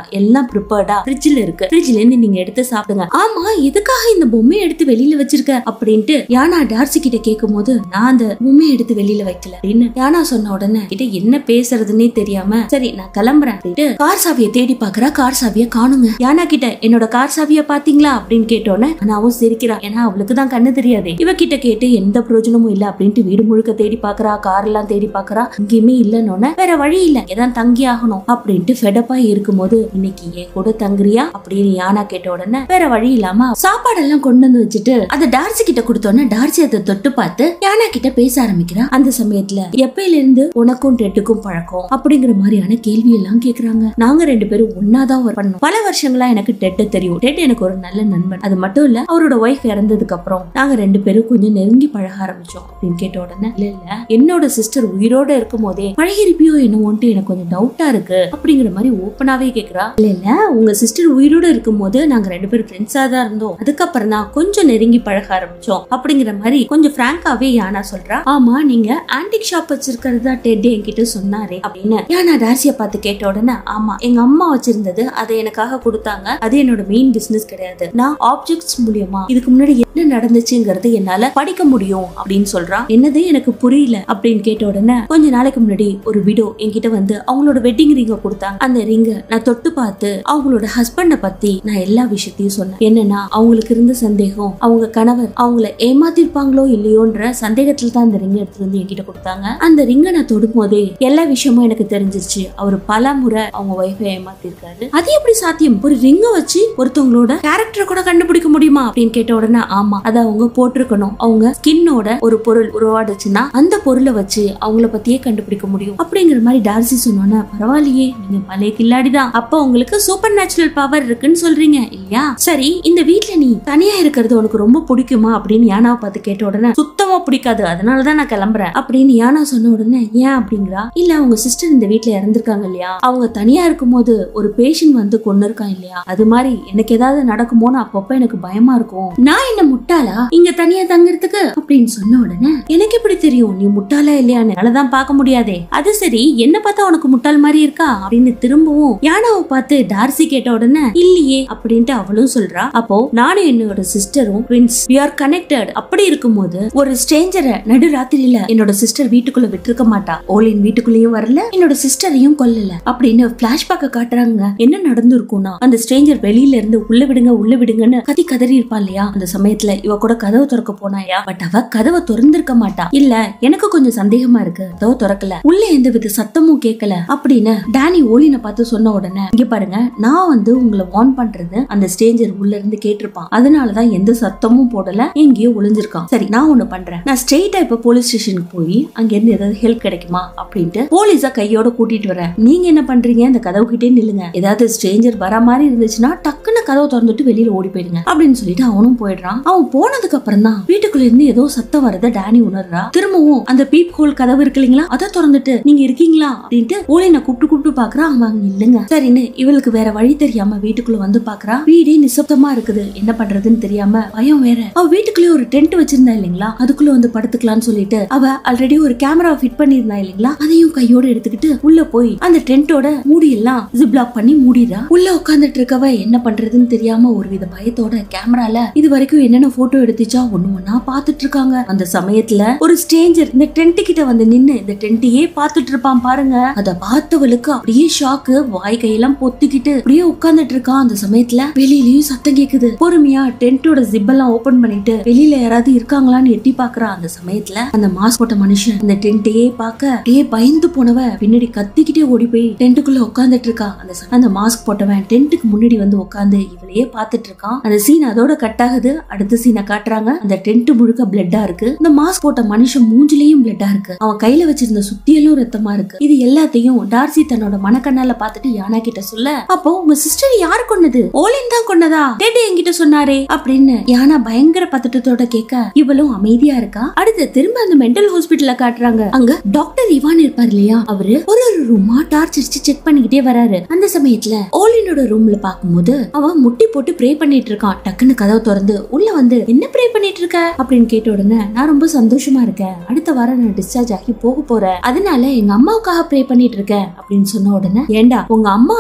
ப்ரிப்பேர்டா ஃப்ரிட்ஜ்ல இருக்கு ஃப்ரிட்ஜ்ல இருந்து நீங்க எடுத்து சாப்பிடுங்க ஆமா எதுக்காக இந்த பொம்மையை எடுத்து வெளியில வச்சிருக்க அப்படின்ட்டு யானா டார்சி கிட்ட கேட்கும் போது நான் அந்த பொம்மையை எடுத்து வெளியில வைக்கல அப்படின்னு யானா சொன்ன உடனே கிட்ட என்ன பேசுறதுன்னே தெரியாம சரி நான் கிளம்புறேன் அப்படின்ட்டு கார் சாவியை தேடி பாக்குறா கார் சாவியை காணுங்க யானா கிட்ட என்னோட கார் சாவியை பாத்தீங்களா அப்படின்னு கேட்டோன்னே ஆனாவும் சிரிக்கிறா ஏன்னா அவளுக்கு தான் கண்ணு தெரியாது இவ கிட்ட கேட்டு எந்த பிரயோஜனமும் இல்ல அப்படின்ட்டு வீடு முழுக்க தேடி பாக்குறா கார் எல்லாம் தேடி பாக்குறா எங்கேயுமே இல்லைன்னு வேற வழி இல்ல ஏதான் தங்கி ஆகணும் அப்படின்ட்டு ஃபெடப்பா இருக்கும்போது இன்னைக்கு என் கூட தங்குறியா அப்படின்னு யானா கேட்ட உடனே வேற வழி இல்லாம சாப்பாடெல்லாம் கொண்டு வந்து வச்சுட்டு அதை டார்சி கிட்ட கொடுத்தோன்னே டார்சி அதை தொட்டு பார்த்து யானா கிட்ட பேச ஆரம்பிக்கிறா அந்த சமயத்துல எப்பையில இருந்து உனக்கும் டெட்டுக்கும் பழக்கம் அப்படிங்கிற மாதிரியான கேள்வி எல்லாம் கேக்குறாங்க நாங்க ரெண்டு பேரும் ஒன்னாதான் ஒர்க் பண்ணோம் பல வருஷங்களா எனக்கு டெட்டு தெரியும் டெட் எனக்கு ஒரு நல்ல நண்பன் அது மட்டும் இல்ல அவரோட ஒய்ஃப் இறந்ததுக்கு அப்புறம் நாங்க ரெண்டு பேரும் கொஞ்சம் நெருங்கி பழக ஆரம்பிச்சோம் அப்படின்னு கேட்ட உடனே இல்ல இல்ல என்னோட சிஸ்டர் உயிரோட இருக்கும் போதே பழகிருப்பியோ என்னவோன்ட்டு எனக்கு கொஞ்சம் டவுட்டா இருக்கு அப்படிங்கிற மாதிரி ஓப்பனாவே கேக்குறா இல்ல இல்ல உங்க சிஸ்டர் உயிரோட இருக்கும் போது நாங்க ரெண்டு பேரும் ஃப்ரெண்ட்ஸா தான் இருந்தோம் அதுக்கப்புறம் தான் கொஞ்சம் நெருங்கி பழக ஆரம்பிச்சோம் அப்படிங்கிற மாதிரி கொஞ்சம் பிராங்காவே யானா சொல்றா ஆமா நீங்க ஆன்டிக் ஷாப் வச்சிருக்கிறது தான் டெட் என்கிட்ட சொன்னாரே அப்படின்னு யானா டார்சிய பார்த்து கேட்ட உடனே ஆமா எங்க அம்மா வச்சிருந்தது அதை எனக்காக கொடுத்தாங்க அது என்னோட மெயின் பிசினஸ் கிடையாது நான் ஆப்ஜெக்ட்ஸ் மூலியமா இதுக்கு முன்னாடி என்ன நடந்துச்சுங்கிறது என்னால படிக்க முடியும் அப்படின்னு சொல்றான் என்னது எனக்கு புரியல அப்படின்னு கேட்ட உடனே கொஞ்ச நாளைக்கு முன்னாடி ஒரு விடோ என்கிட்ட வந்து அவங்களோட வெட்டிங் ரிங்க கொடுத்தாங்க அந்த ரிங்க நான் தொட்டு பார்த்து அவங்களோட ஹஸ்பண்ட பத்தி நான் எல்லா விஷயத்தையும் சொன்னேன் என்னன்னா அவங்களுக்கு இருந்த சந்தேகம் அவங்க கணவர் அவங்கள ஏமாத்திருப்பாங்களோ இல்லையோன்ற சந்தேகத்துல தான் அந்த ரிங்க எடுத்துட்டு வந்து என்கிட்ட கொடுத்தாங்க அந்த ரிங்க நான் தொடும் போதே எல்லா விஷயமும் எனக்கு தெரிஞ்சிருச்சு அவர் பல முறை அவங்க ஒய்ஃபை ஏமாத்திருக்காரு அது எப்படி சாத்தியம் ஒரு ரிங்க வச்சு ஒருத்தவங்களோட கேரக்டரை கூட கண்டுபிடிக்க முடியுமா அப்படின்னு கேட்ட உடனே ஆமா அதை அவங்க போட்டிருக்கணும் அவங்க ஸ்கின்னோட ஒரு பொருள் உருவாடுச்சுன்னா அந்த பொருளை வச்சு அவங்கள பத்தியே கண்டுபிடிக்க முடியும் அப்படிங்கிற மாதிரி டார்சி சொன்னோன்னே பரவாயில்லையே நீங்க பழைய கில்லாடி தான் அப்ப உங்களுக்கு சூப்பர் நேச்சுரல் பவர் இருக்குன்னு சொல்றீங்க இல்லையா சரி இந்த வீட்ல நீ தனியா இருக்கிறது உனக்கு ரொம்ப பிடிக்குமா அப்படின்னு யானாவை பார்த்து கேட்ட உடனே சுத்தமா பிடிக்காது அதனாலதான் நான் கிளம்புறேன் அப்படின்னு யானா சொன்ன உடனே ஏன் அப்படிங்கிறா இல்ல அவங்க சிஸ்டர் இந்த வீட்ல இறந்திருக்காங்க இல்லையா அவங்க தனியா இருக்கும்போது ஒரு பேஷண்ட் வந்து கொண்டு இருக்கான் இல்லையா அது மாதிரி எனக்கு ஏதாவது நடக்குமோன்னு அப்பப்ப எனக்கு பயமா இருக்கும் நான் என்ன முட்டாளா இங்க தனியா தங்குறதுக்கு அப்படின்னு சொன்ன உடனே எனக்கு எப்படி தெரியும் நீ முட்டாளா இல்லையான்னு என்னாலதான் பார்க்க முடியாதே அது சரி என்ன பார்த்தா உனக்கு முட்டாள் மாதிரி இருக்கா அப்படின்னு திரும்பவும் யானாவை பார்த்து டார்சி கேட்ட உடனே இல்லையே அப்படின்ட்டு அவளும் சொல்றா அப்போ நானும் என்னோட சிஸ்டரும் ட்வின்ஸ் வி ஆர் கனெக்டட் அப்படி இருக்கும்போது ஒரு ஸ்ட்ரேஞ்சரை நடு ராத்திரியில என்னோட சிஸ்டர் வீட்டுக்குள்ள விட்டுருக்க மாட்டா ஓலின் வீட்டுக்குள்ளேயும் வரல என்னோட சிஸ்டரையும் கொல்லல அப்படின்னு பிளாஷ்பேக்க காட்டுறாங்க என்ன நடந்திருக்கும்னா அந்த ஸ்ட்ரேஞ்சர் வெளியில இருந்து உள்ள விடுங்க உள்ள விடுங்கன்னு கத்தி கதறி இருப்பா இல்லையா அந்த சமயத்துல இவ கூட கதவை திறக்க போனாயா பட் அவ கதவை திறந்திருக்க மாட்டா இல்ல எனக்கு கொஞ்சம் சந்தேகமா இருக்கு கதவை திறக்கல உள்ள எந்த வித சத்தமும் கேட்கல அப்படின்னு டேனி ஓலினை பார்த்து சொன்ன உடனே இங்க பாருங்க நான் வந்து உங்களை வார்ன் பண்றது அந்த ஸ்டேஞ்சர் உள்ள இருந்து கேட்டிருப்பான் அதனாலதான் எந்த சத்தமும் போடல எங்கேயோ ஒளிஞ்சிருக்கான் சரி நான் ஒண்ணு பண்றேன் நான் ஸ்ட்ரெயிட்டா இப்ப போலீஸ் ஸ்டேஷனுக்கு போய் அங்க இருந்து ஏதாவது ஹெல்ப் கிடைக்குமா அப்படின்ட்டு போலீஸ கையோட கூட்டிட்டு வரேன் நீங்க என்ன பண்றீங்க அந்த கதவு கிட்டே நில்லுங்க ஏதாவது ஸ்ட்ரேஞ்சர் வர மாதிரி இருந்துச்சுன்னா டக்குன்னு கதவை திறந்துட்டு வெளியில ஓடி போயிடுங்க அப்படின்னு சொல்லிட்டு அவனும் போயிடுறான் அவன் போனதுக்கு அப்புறம் தான் வீட்டுக்குள்ள இருந்து ஏதோ சத்தம் வரத டேனி உணர்றா திரும்பவும் அந்த பீப் ஹோல் கதவு இருக்கு இல்லைங்களா அதை திறந்துட்டு நீங்க இருக்கீங்களா அப்படின்ட்டு ஓலினை கூப்பிட்டு கூப்பிட்டு பாக்குறா அவன் அங்க இல்லைங்க சரின்னு இவளுக்கு வேற வழி தெரியாம வீட்டுக்குள்ள வந்து பாக்குறா வீடே நிசப்தமா இருக்குது என்ன பண்றதுன்னு தெரியாம பயம் வேற அவ வீட்டுக்குள்ளே ஒரு டென்ட் வச்சிருந்தா இல்லைங்களா அதுக்குள்ள வந்து படுத்துக்கலாம்னு சொல்லிட்டு அவ ஆல்ரெடி ஒரு கேமரா ஃபிட் பண்ணிருந்தா இல்லைங்களா அதையும் கையோட எடுத்துக்கிட்டு உள்ள போய் அந்த டென்ட்டோட மூடி எல்லாம் ஜிப்லாக் பண்ணி மூடிடுறா உள்ள உட்காந்துட்டு இருக்கவ என்ன பண்றதுன்னு தெரியாம ஒரு வித பயத்தோட கேமரால இது வரைக்கும் என்னென்ன போட்டோ எடுத்துச்சா ஒண்ணு ஒண்ணா பாத்துட்டு இருக்காங்க அந்த சமயத்துல ஒரு ஸ்ட்ரேஞ்சர் இந்த டென்ட் கிட்ட வந்து நின்னு இந்த டென்ட்டையே பாத்துட்டு இருப்பான் பாருங்க அத பார்த்தவளுக்கு அப்படியே ஷாக்கு வாய் கையெல்லாம் பொத்திக்கிட்டு அப்படியே உட்கார்ந்துட்டு இருக்கான் அந்த சமயத்துல வெளியிலயும் சத்தம் கேக்குது பொறுமையா டென்ட்டோட ஜிப்பெல்லாம் ஓபன் பண்ணிட்டு வெளியில யாராவது இருக்காங்களான்னு எட்டி பாக்குறா அந்த சமயத்துல அந்த மாஸ்க் போட்ட மனுஷன் அந்த டென்ட்டையே பார்க்க அப்படியே பயந்து போனவ பின்னாடி கத்திக்கிட்டே ஓடி போய் டென்ட்டுக்குள்ள உட்கார்ந்துட்டு இருக்கா அந்த ச- அந்த மாஸ்க் போட்டவன் டென்ட்டுக்கு முன்னாடி வந்து உட்கார்ந்து இவளையே பார்த்துட்டு இருக்கான் அந்த சீன் அதோட கட் ஆகுது அடுத்த சீனை காட்டுறாங்க அந்த டென்ட் முழுக்க பிளட்டா இருக்கு இந்த மாஸ்க் போட்ட மனுஷன் மூஞ்சிலையும் பிளட்டா இருக்கு அவன் கையில வச்சிருந்த சுத்தியலும் ரத்தமா இருக்கு இது எல்லாத்தையும் டார்சி தன்னோட மனக்கண்ணால பார்த்துட்டு யானா கிட்ட சொல்ல அப்போ உங்க சிஸ்டர் யார் கொன்னது ஓலின் தான் கொன்னதா டேடி என்கிட்ட சொன்னாரே அப்படின்னு யானா பயங்கர பதட்டத்தோட கேட்க இவளும் அமைதியா இருக்கா அடுத்து திரும்ப அந்த மென்டல் ஹாஸ்பிட்டல்ல காட்டுறாங்க அங்க டாக்டர் இவான் இருப்பார் இல்லையா அவரு ஒரு ஒரு ரூமா டார்ச் அடிச்சு செக் பண்ணிக்கிட்டே வராரு அந்த சமயத்துல ஓலினோட ரூம்ல பாக்கும்போது அவன் முட்டி போட்டு ப்ரே பண்ணிட்டு இருக்கான் டக்குன்னு கதவை திறந்து உள்ள வந்து என்ன ப்ரே பண்ணிட்டு இருக்க அப்படின்னு கேட்ட உடனே நான் ரொம்ப சந்தோஷமா இருக்கேன் அடுத்த வாரம் நான் டிஸ்சார்ஜ் ஆகி போக போறேன் அதனால எங்க அம்மாவுக்காக ப்ரே பண்ணிட்டு இருக்கேன் அப்படின்னு சொன்ன உடனே ஏண்டா உங்க அம்மாவையே கொல்ல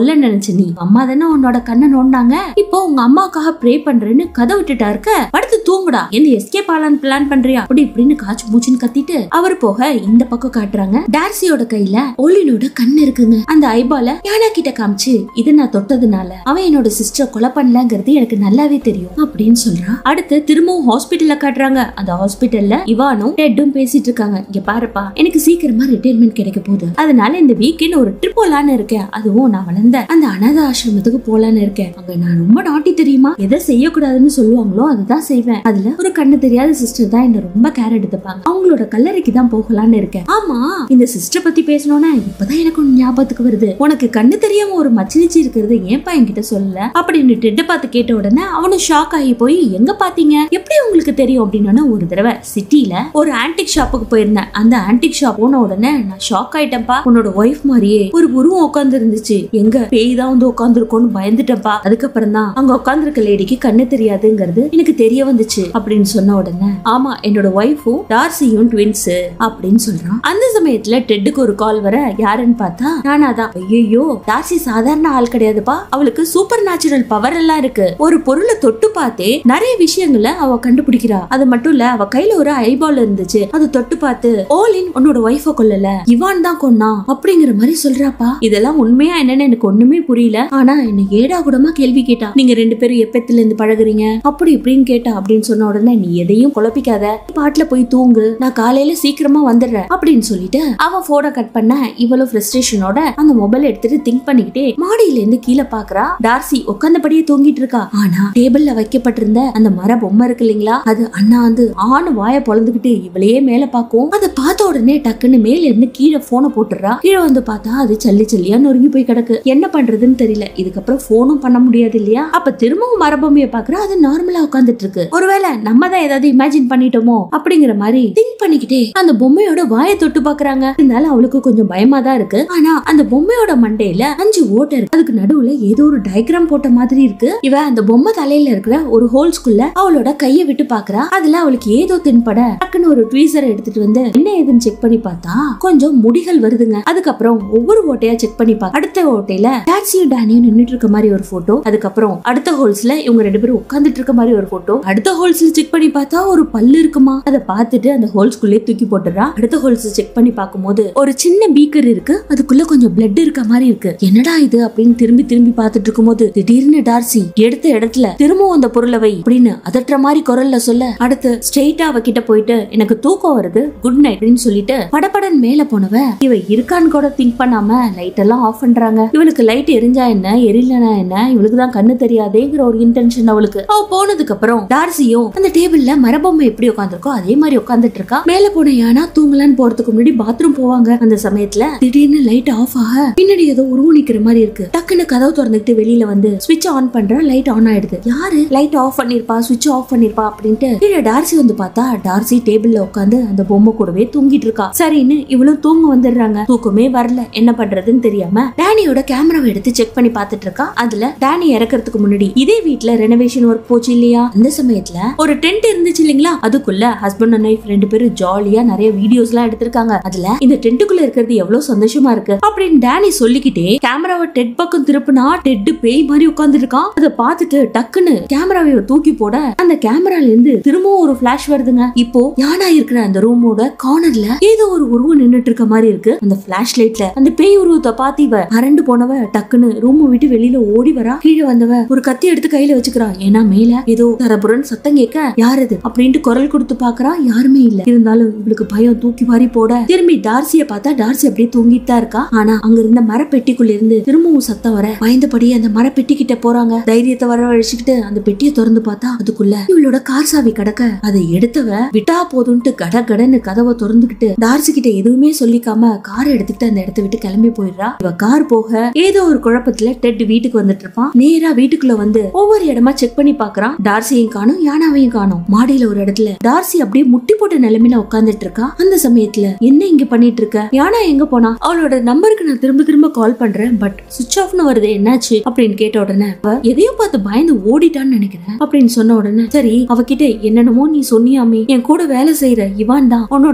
கொல்ல நினைச்ச நீ அம்மா தானே உன்னோட கண்ணை நோண்டாங்க இப்போ உங்க அம்மாக்காக ப்ரே பண்றேன்னு கதை விட்டுட்டா இருக்க படுத்து தூங்குடா என்ன எஸ்கேப் ஆலான்னு பிளான் பண்றியா அப்படி இப்படின்னு காச்சு மூச்சுன்னு கத்திட்டு அவர் போக இந்த பக்கம் காட்டுறாங்க டார்சியோட கையில ஓலினோட கண் இருக்குங்க அந்த ஐபால யானா கிட்ட காமிச்சு இதை நான் தொட்டதுனால அவன் என்னோட சிஸ்டர் கொலை பண்ணலங்கிறது எனக்கு நல்லாவே தெரியும் அப்படின்னு சொல்றான் அடுத்து திரும்பவும் ஹாஸ்பிட்டல்ல காட்டுறாங்க அந்த ஹாஸ்பிட்டல்ல இவானும் டெட்டும் பேசிட்டு இருக்காங்க இங்க பாருப்பா எனக்கு சீக்கிரமா ரிட்டையர்மெண்ட் கிடைக்க போகுது அதனால இந்த வீக்கெண்ட் ஒரு ட்ரிப் போலான்னு இருக்கேன் அதுவும் நான் வளர்ந்த அந்த அனாத ஆசிரமத்துக்கு போலான்னு இருக்கேன் அங்க நான் ரொம்ப நாட்டி தெரியுமா எதை செய்யக்கூடாதுன்னு சொல்லுவாங்களோ அதுதான் செய்வேன் அதுல ஒரு கண்ணு தெரியாத சிஸ்டர் தான் என்ன ரொம்ப கேர் எடுத்துப்பாங்க அவங்களோட கல்லறைக்கு தான் போகலான்னு இருக்கேன் ஆமா இந்த சிஸ்டர் பத்தி பேசணும்னா இப்பதான் எனக்கு ஒண்ணு ஞாபகத்துக்கு வருது உனக்கு கண்ணு தெரியாம ஒரு மச்சினிச்சி இருக்கிறது ஏன்பா என்கிட்ட சொல்லல அப்படின்னு டெட்ட பார்த்து கேட்ட உடனே அவனும் ஷாக் ஆகி போய் எங்க பாத்தீங்க எப்படி உங்களுக்கு தெரியும் அப்படின்னு ஒரு தடவை சிட்டில ஒரு ஆன்டிக் ஷாப்புக்கு போயிருந்தேன் அந்த ஆன்டிக் ஷாப் போன உடனே நான் ஷாக் ஆயிட்டேன்ப்பா உன்னோட ஒய்ஃப் மாதிரியே ஒரு உருவம் உட்கார்ந்து இருந்துச்சு எங்க பேய் தான் வந்து உட்காந்துருக்கோன்னு பயந்துட்டேன்ப்பா அதுக்கப்புறம் தான் அங்க உட்காந்துருக்க லேடிக்கு கண்ணு தெரியாதுங்கிறது எனக்கு தெரிய வந்துச்சு அப்படின்னு சொன்ன உடனே ஆமா என்னோட ஒய்ஃபும் டார்சியும் ட்வின்ஸ் அப்படின்னு சொல்றான் அந்த சமயத்துல டெட்டுக்கு ஒரு கால் வர யாருன்னு பார்த்தா நானாதான் ஐயோ டார்சி சாதாரண ஆள் கிடையாதுப்பா அவளுக்கு சூப்பர் நேச்சுரல் பவர் எல்லாம் இருக்கு ஒரு பொருளை தொட்டு பார்த்தே நிறைய விஷயங்களை அவ கண்டுபிடிக்கிறா அது மட்டும் இல்ல அவ கையில ஒரு ஐபால் இருந்துச்சு அது தொட்டு பார்த்து ஓலின் உன்னோட ஒய்ஃப கொல்லல இவான் தான் கொன்னா அப்படிங்கிற மாதிரி சொல்றாப்பா இதெல்லாம் உண்மையா என்னன்னு எனக்கு ஒண்ணுமே புரியல ஆனா என்ன ஏடா கூடமா கேள்வி கேட்டா நீங்க ரெண்டு பேரும் எப்பத்துல இருந்து பழகுறீங்க அப்படி இப்படின்னு கேட்டா அப்படின்னு சொன்ன உடனே நீ எதையும் குழப்பிக்காத பாட்டுல போய் தூங்கு நான் காலையில சீக்கிரமா வந்துடுறேன் அப்படின்னு சொல்லிட்டு அவன் போனை கட் பண்ண இவ்வளவு ஃப்ரஸ்ட்ரேஷனோட அந்த மொபைல் எடுத்துட்டு திங்க் பண்ணிக்கிட்டே மாடியில இருந்து கீழே பாக்குறா டார்சி உட்காந்தபடியே தூங்கிட்டு இருக்கா ஆனா டேபிள்ல வைக்கப்பட்டிருந்த அந்த மர பொம்மை இருக்கு இல்லைங்களா அது அண்ணா வந்து ஆணு வாய பொழந்துகிட்டு இவளையே மேல பாக்கும் அதை பார்த்த உடனே டக்குன்னு மேல இருந்து கீழே போனை போட்டுறா கீழே வந்து பார்த்தா அது சல்லி சல்லியா நொறுங்கி போய் கிடக்கு என்ன பண்றதுன்னு தெரியல இதுக்கப்புறம் போனும் பண்ண முடியாது இல்லையா அப்ப திரும்பவும் மரபொம்மையை பாக்குறா அது நார்மலா உட்காந்துட்டு இருக்கு ஒருவேளை நம்ம தான் ஏதாவது இமேஜின் பண்ணிட்டோமோ அப்படிங்கிற மாதிரி திங்க் பண்ணிக்கிட்டே அந்த பொம்மையோட வாயை தொட்டு பாக்குறாங்க இருந்தாலும் அவளுக்கு கொஞ்சம் பயமா தான் இருக்கு ஆனா அந்த பொம்மையோட மண்டையில அஞ்சு ஓட்டை இருக்கு அதுக்கு நடுவுல ஏதோ ஒரு டயக்ராம் போட்ட மாதிரி இருக்கு இவ அந்த பொம்மை தலையில இருக்கிற ஒரு ஹோல்ஸ்குள்ள அவளோட கைய விட்டு பாக்குறா அதுல அவளுக்கு ஏதோ தென்பட டக்குன்னு ஒரு ட்வீசரை எடுத்துட்டு வந்து என்ன ஏதுன்னு செக் பண்ணி பார்த்தா கொஞ்சம் முடிகள் வருதுங்க அதுக்கப்புறம் ஒவ்வொரு ஓட்டையா செக் பண்ணி பார்க்க அடுத்த ஓட்டையில டாக்ஸியும் டேனியும் நின்னுட்டு இருக்க மாதிரி ஒரு போட்டோ அதுக்கப்புறம் அடுத்த ஹோல்ஸ்ல இவங்க ரெண்டு பேரும் உட்கார்ந்துட்டு இருக்க மாதிரி ஒரு போட்டோ அடுத்த ஹோல்ஸ்ல செக் பண்ணி பார்த்தா ஒரு பல்லு இருக்குமா அதை பார்த்துட்டு அந்த ஹோல்ஸ்குள்ளே தூக்கி போட்டுறா அடுத்த ஹோல்ஸ் செக் பண்ணி பார்க்கும்போது ஒரு சின்ன பீக்கர் இருக்கு அதுக்குள்ள கொஞ்சம் பிளட் இருக்க மாதிரி இருக்கு என்னடா இது அப்படின்னு திரும்பி திரும்பி பார்த்துட்டு இருக்கும்போது திடீர்னு டார்சி எடுத்த இடத்துல திரும்பவும் அந்த பொருளை வை அப்படின்னு அதட்டுற மாதிரி குரல்ல சொல்ல அடுத்து ஸ்ட்ரெயிட்டா அவகிட்ட போயிட்டு எனக்கு தூக்கம் வருது குட் நைட் அப்படின்னு சொல்லிட்டு படபடன் மேல போனவ இவ இருக்கான்னு கூட திங்க் பண்ணாம லைட் எல்லாம் ஆஃப் பண்றாங்க இவளுக்கு லைட் எரிஞ்சா என்ன எரியலனா என்ன இவளுக்கு தான் கண்ணு தெரியாதேங்கிற ஒரு இன்டென்ஷன் அவளுக்கு அவ போனதுக்கு அப்புறம் டார்சியும் அந்த டேபிள்ல மரபொம்மை எப்படி உட்காந்துருக்கோ அதே மாதிரி உட்காந்துட்டு இருக்கா மேல போன யானா தூங்கலான்னு போறதுக்கு முன்னாடி பாத்ரூம் போவாங்க அந்த சமயத்துல திடீர்னு லைட் ஆஃப் ஆக பின்னாடி ஏதோ உருவம் நிக்கிற மாதிரி இருக்கு டக்குன்னு கதவு திறந்துட்டு வெளியில வந்து ஸ்விட்ச் ஆன் பண்ற லைட் ஆன் ஆயிடுது யாரு லைட் ஆஃப் பண்ணிருப்பா ஸ்விட்ச் ஆஃப் பண்ணிருப்பா அப்படின்ட்டு கீழே டார்சி வந்து பார்த்தா டார்சி டேபிள்ல உட்காந்து அந்த பொம்மை கூடவே தூங்கிட்டு இருக்கா சரின்னு இவளும் தூங்க வந்துடுறாங்க தூக்கமே வரல என்ன பண்றதுன்னு தெரியாம டேனியோட கேமராவை எடுத்து செக் பண்ணி பார்த்துட்டு இருக்கா அதுல டேனி இறக்கறதுக்கு முன்னாடி இதே வீட்ல ரெனோவேஷன் ஒர்க் போச்சு இல்லையா அந்த சமயத்துல ஒரு டென்ட் இருந்துச்சு இல்லைங்களா அதுக்குள்ள ஹஸ்பண்ட் அண்ட் ஒய்ஃப் ரெண்டு பேரும் ஜாலியா நிறைய வீடியோஸ் எல்லாம் எடுத்திருக்காங்க அதுல இந்த டென்ட்டுக்குள்ள இருக்கிறது எவ்வளவு சந்தோஷமா இருக்கு அப்படின்னு டேனி சொல்லிக்கிட்டே கேமராவை டெட் பக்கம் திருப்பினா டெட் பேய் மாதிரி உட்கார்ந்து இருக்கான் அதை பார்த்துட்டு டக்குன்னு கேமராவை தூக்கி போட அந்த கேமரால இருந்து திரும்பவும் ஒரு பிளாஷ் வருதுங்க இப்போ யானா இருக்கிற அந்த ரூமோட கார்னர்ல ஏதோ ஒரு உருவம் நின்னுட்டு இருக்க மாதிரி இருக்கு அந்த பிளாஷ் லைட்ல அந்த பேய் உருவத்தை பார்த்து இவ அரண்டு போனவ டக்குன்னு ரூம் விட்டு வெளியில ஓடி வரா கீழே வந்தவ ஒரு கத்தி எடுத்து கையில வச்சுக்கிறா ஏன்னா மேல ஏதோ தரபுரன் சத்தம் கேட்க யார் இது அப்படின்ட்டு குரல் கொடுத்து பாக்குறா யாருமே இல்ல இருந்தாலும் இவளுக்கு பயம் தூக்கி வாரி போட திரும்பி டார்சிய பார்த்தா டார்சி அப்படியே தூங்கிட்டு தான் இருக்கா ஆனா அங்க இருந்த மரப்பெட்டிக்குள்ள இருந்து திரும்பவும் சத்தம் வர பயந்தபடி அந்த மரப்பெட்டி கிட்ட போறாங்க தைரியத்தை வரவழைச்சுக்கிட்டு அந்த பெட்டியை திறந்து பார்த்தா அதுக்குள்ள இவளோட கார் சாவி கிடக்க அதை எடுத்தவ விட்டா போதும்ட்டு கட கடன்னு கதவை திறந்துகிட்டு டார்சி கிட்ட எதுவுமே சொல்லிக்காம காரை எடுத்துக்கிட்டு அந்த இடத்த விட்டு கிளம்பி போயிடுறா இவ கார் போக ஏதோ ஒரு குழப்பத்துல டெட் வீட்டுக்கு வந்துட்டு இருப்பான் நேரா வீட்டுக்குள்ள வந்து ஒவ்வொரு இடமா செக் பண்ணி பாக்குறான் டார்சியையும் காணும் யானாவையும் காணும் மாடியில ஒரு இடத்துல டார்சி அப்படியே முட்டி போட்ட நிலைமையில உட்கார்ந்துட்டு இருக்கா அந்த சமயத்துல என்ன இங்க பண்ணிட்டு இருக்க யானா எங்க போனா அவளோட நம்பருக்கு நான் திரும்ப திரும்ப கால் பண்றேன் பட் சுவிச் ஆஃப்னு வருது என்னாச்சு அப்படின்னு கேட்ட உடனே அவ எதையோ பார்த்து பயந்து ஓடிட்டான்னு நினைக்கிறேன் அப்படின்னு சொன்ன உடனே சரி அவகிட்ட என்னென்னமோ நீ சொன்னியாமே என் கூட வேலை செய்யற இவான் தான் உன்னோட சிஸ்டர்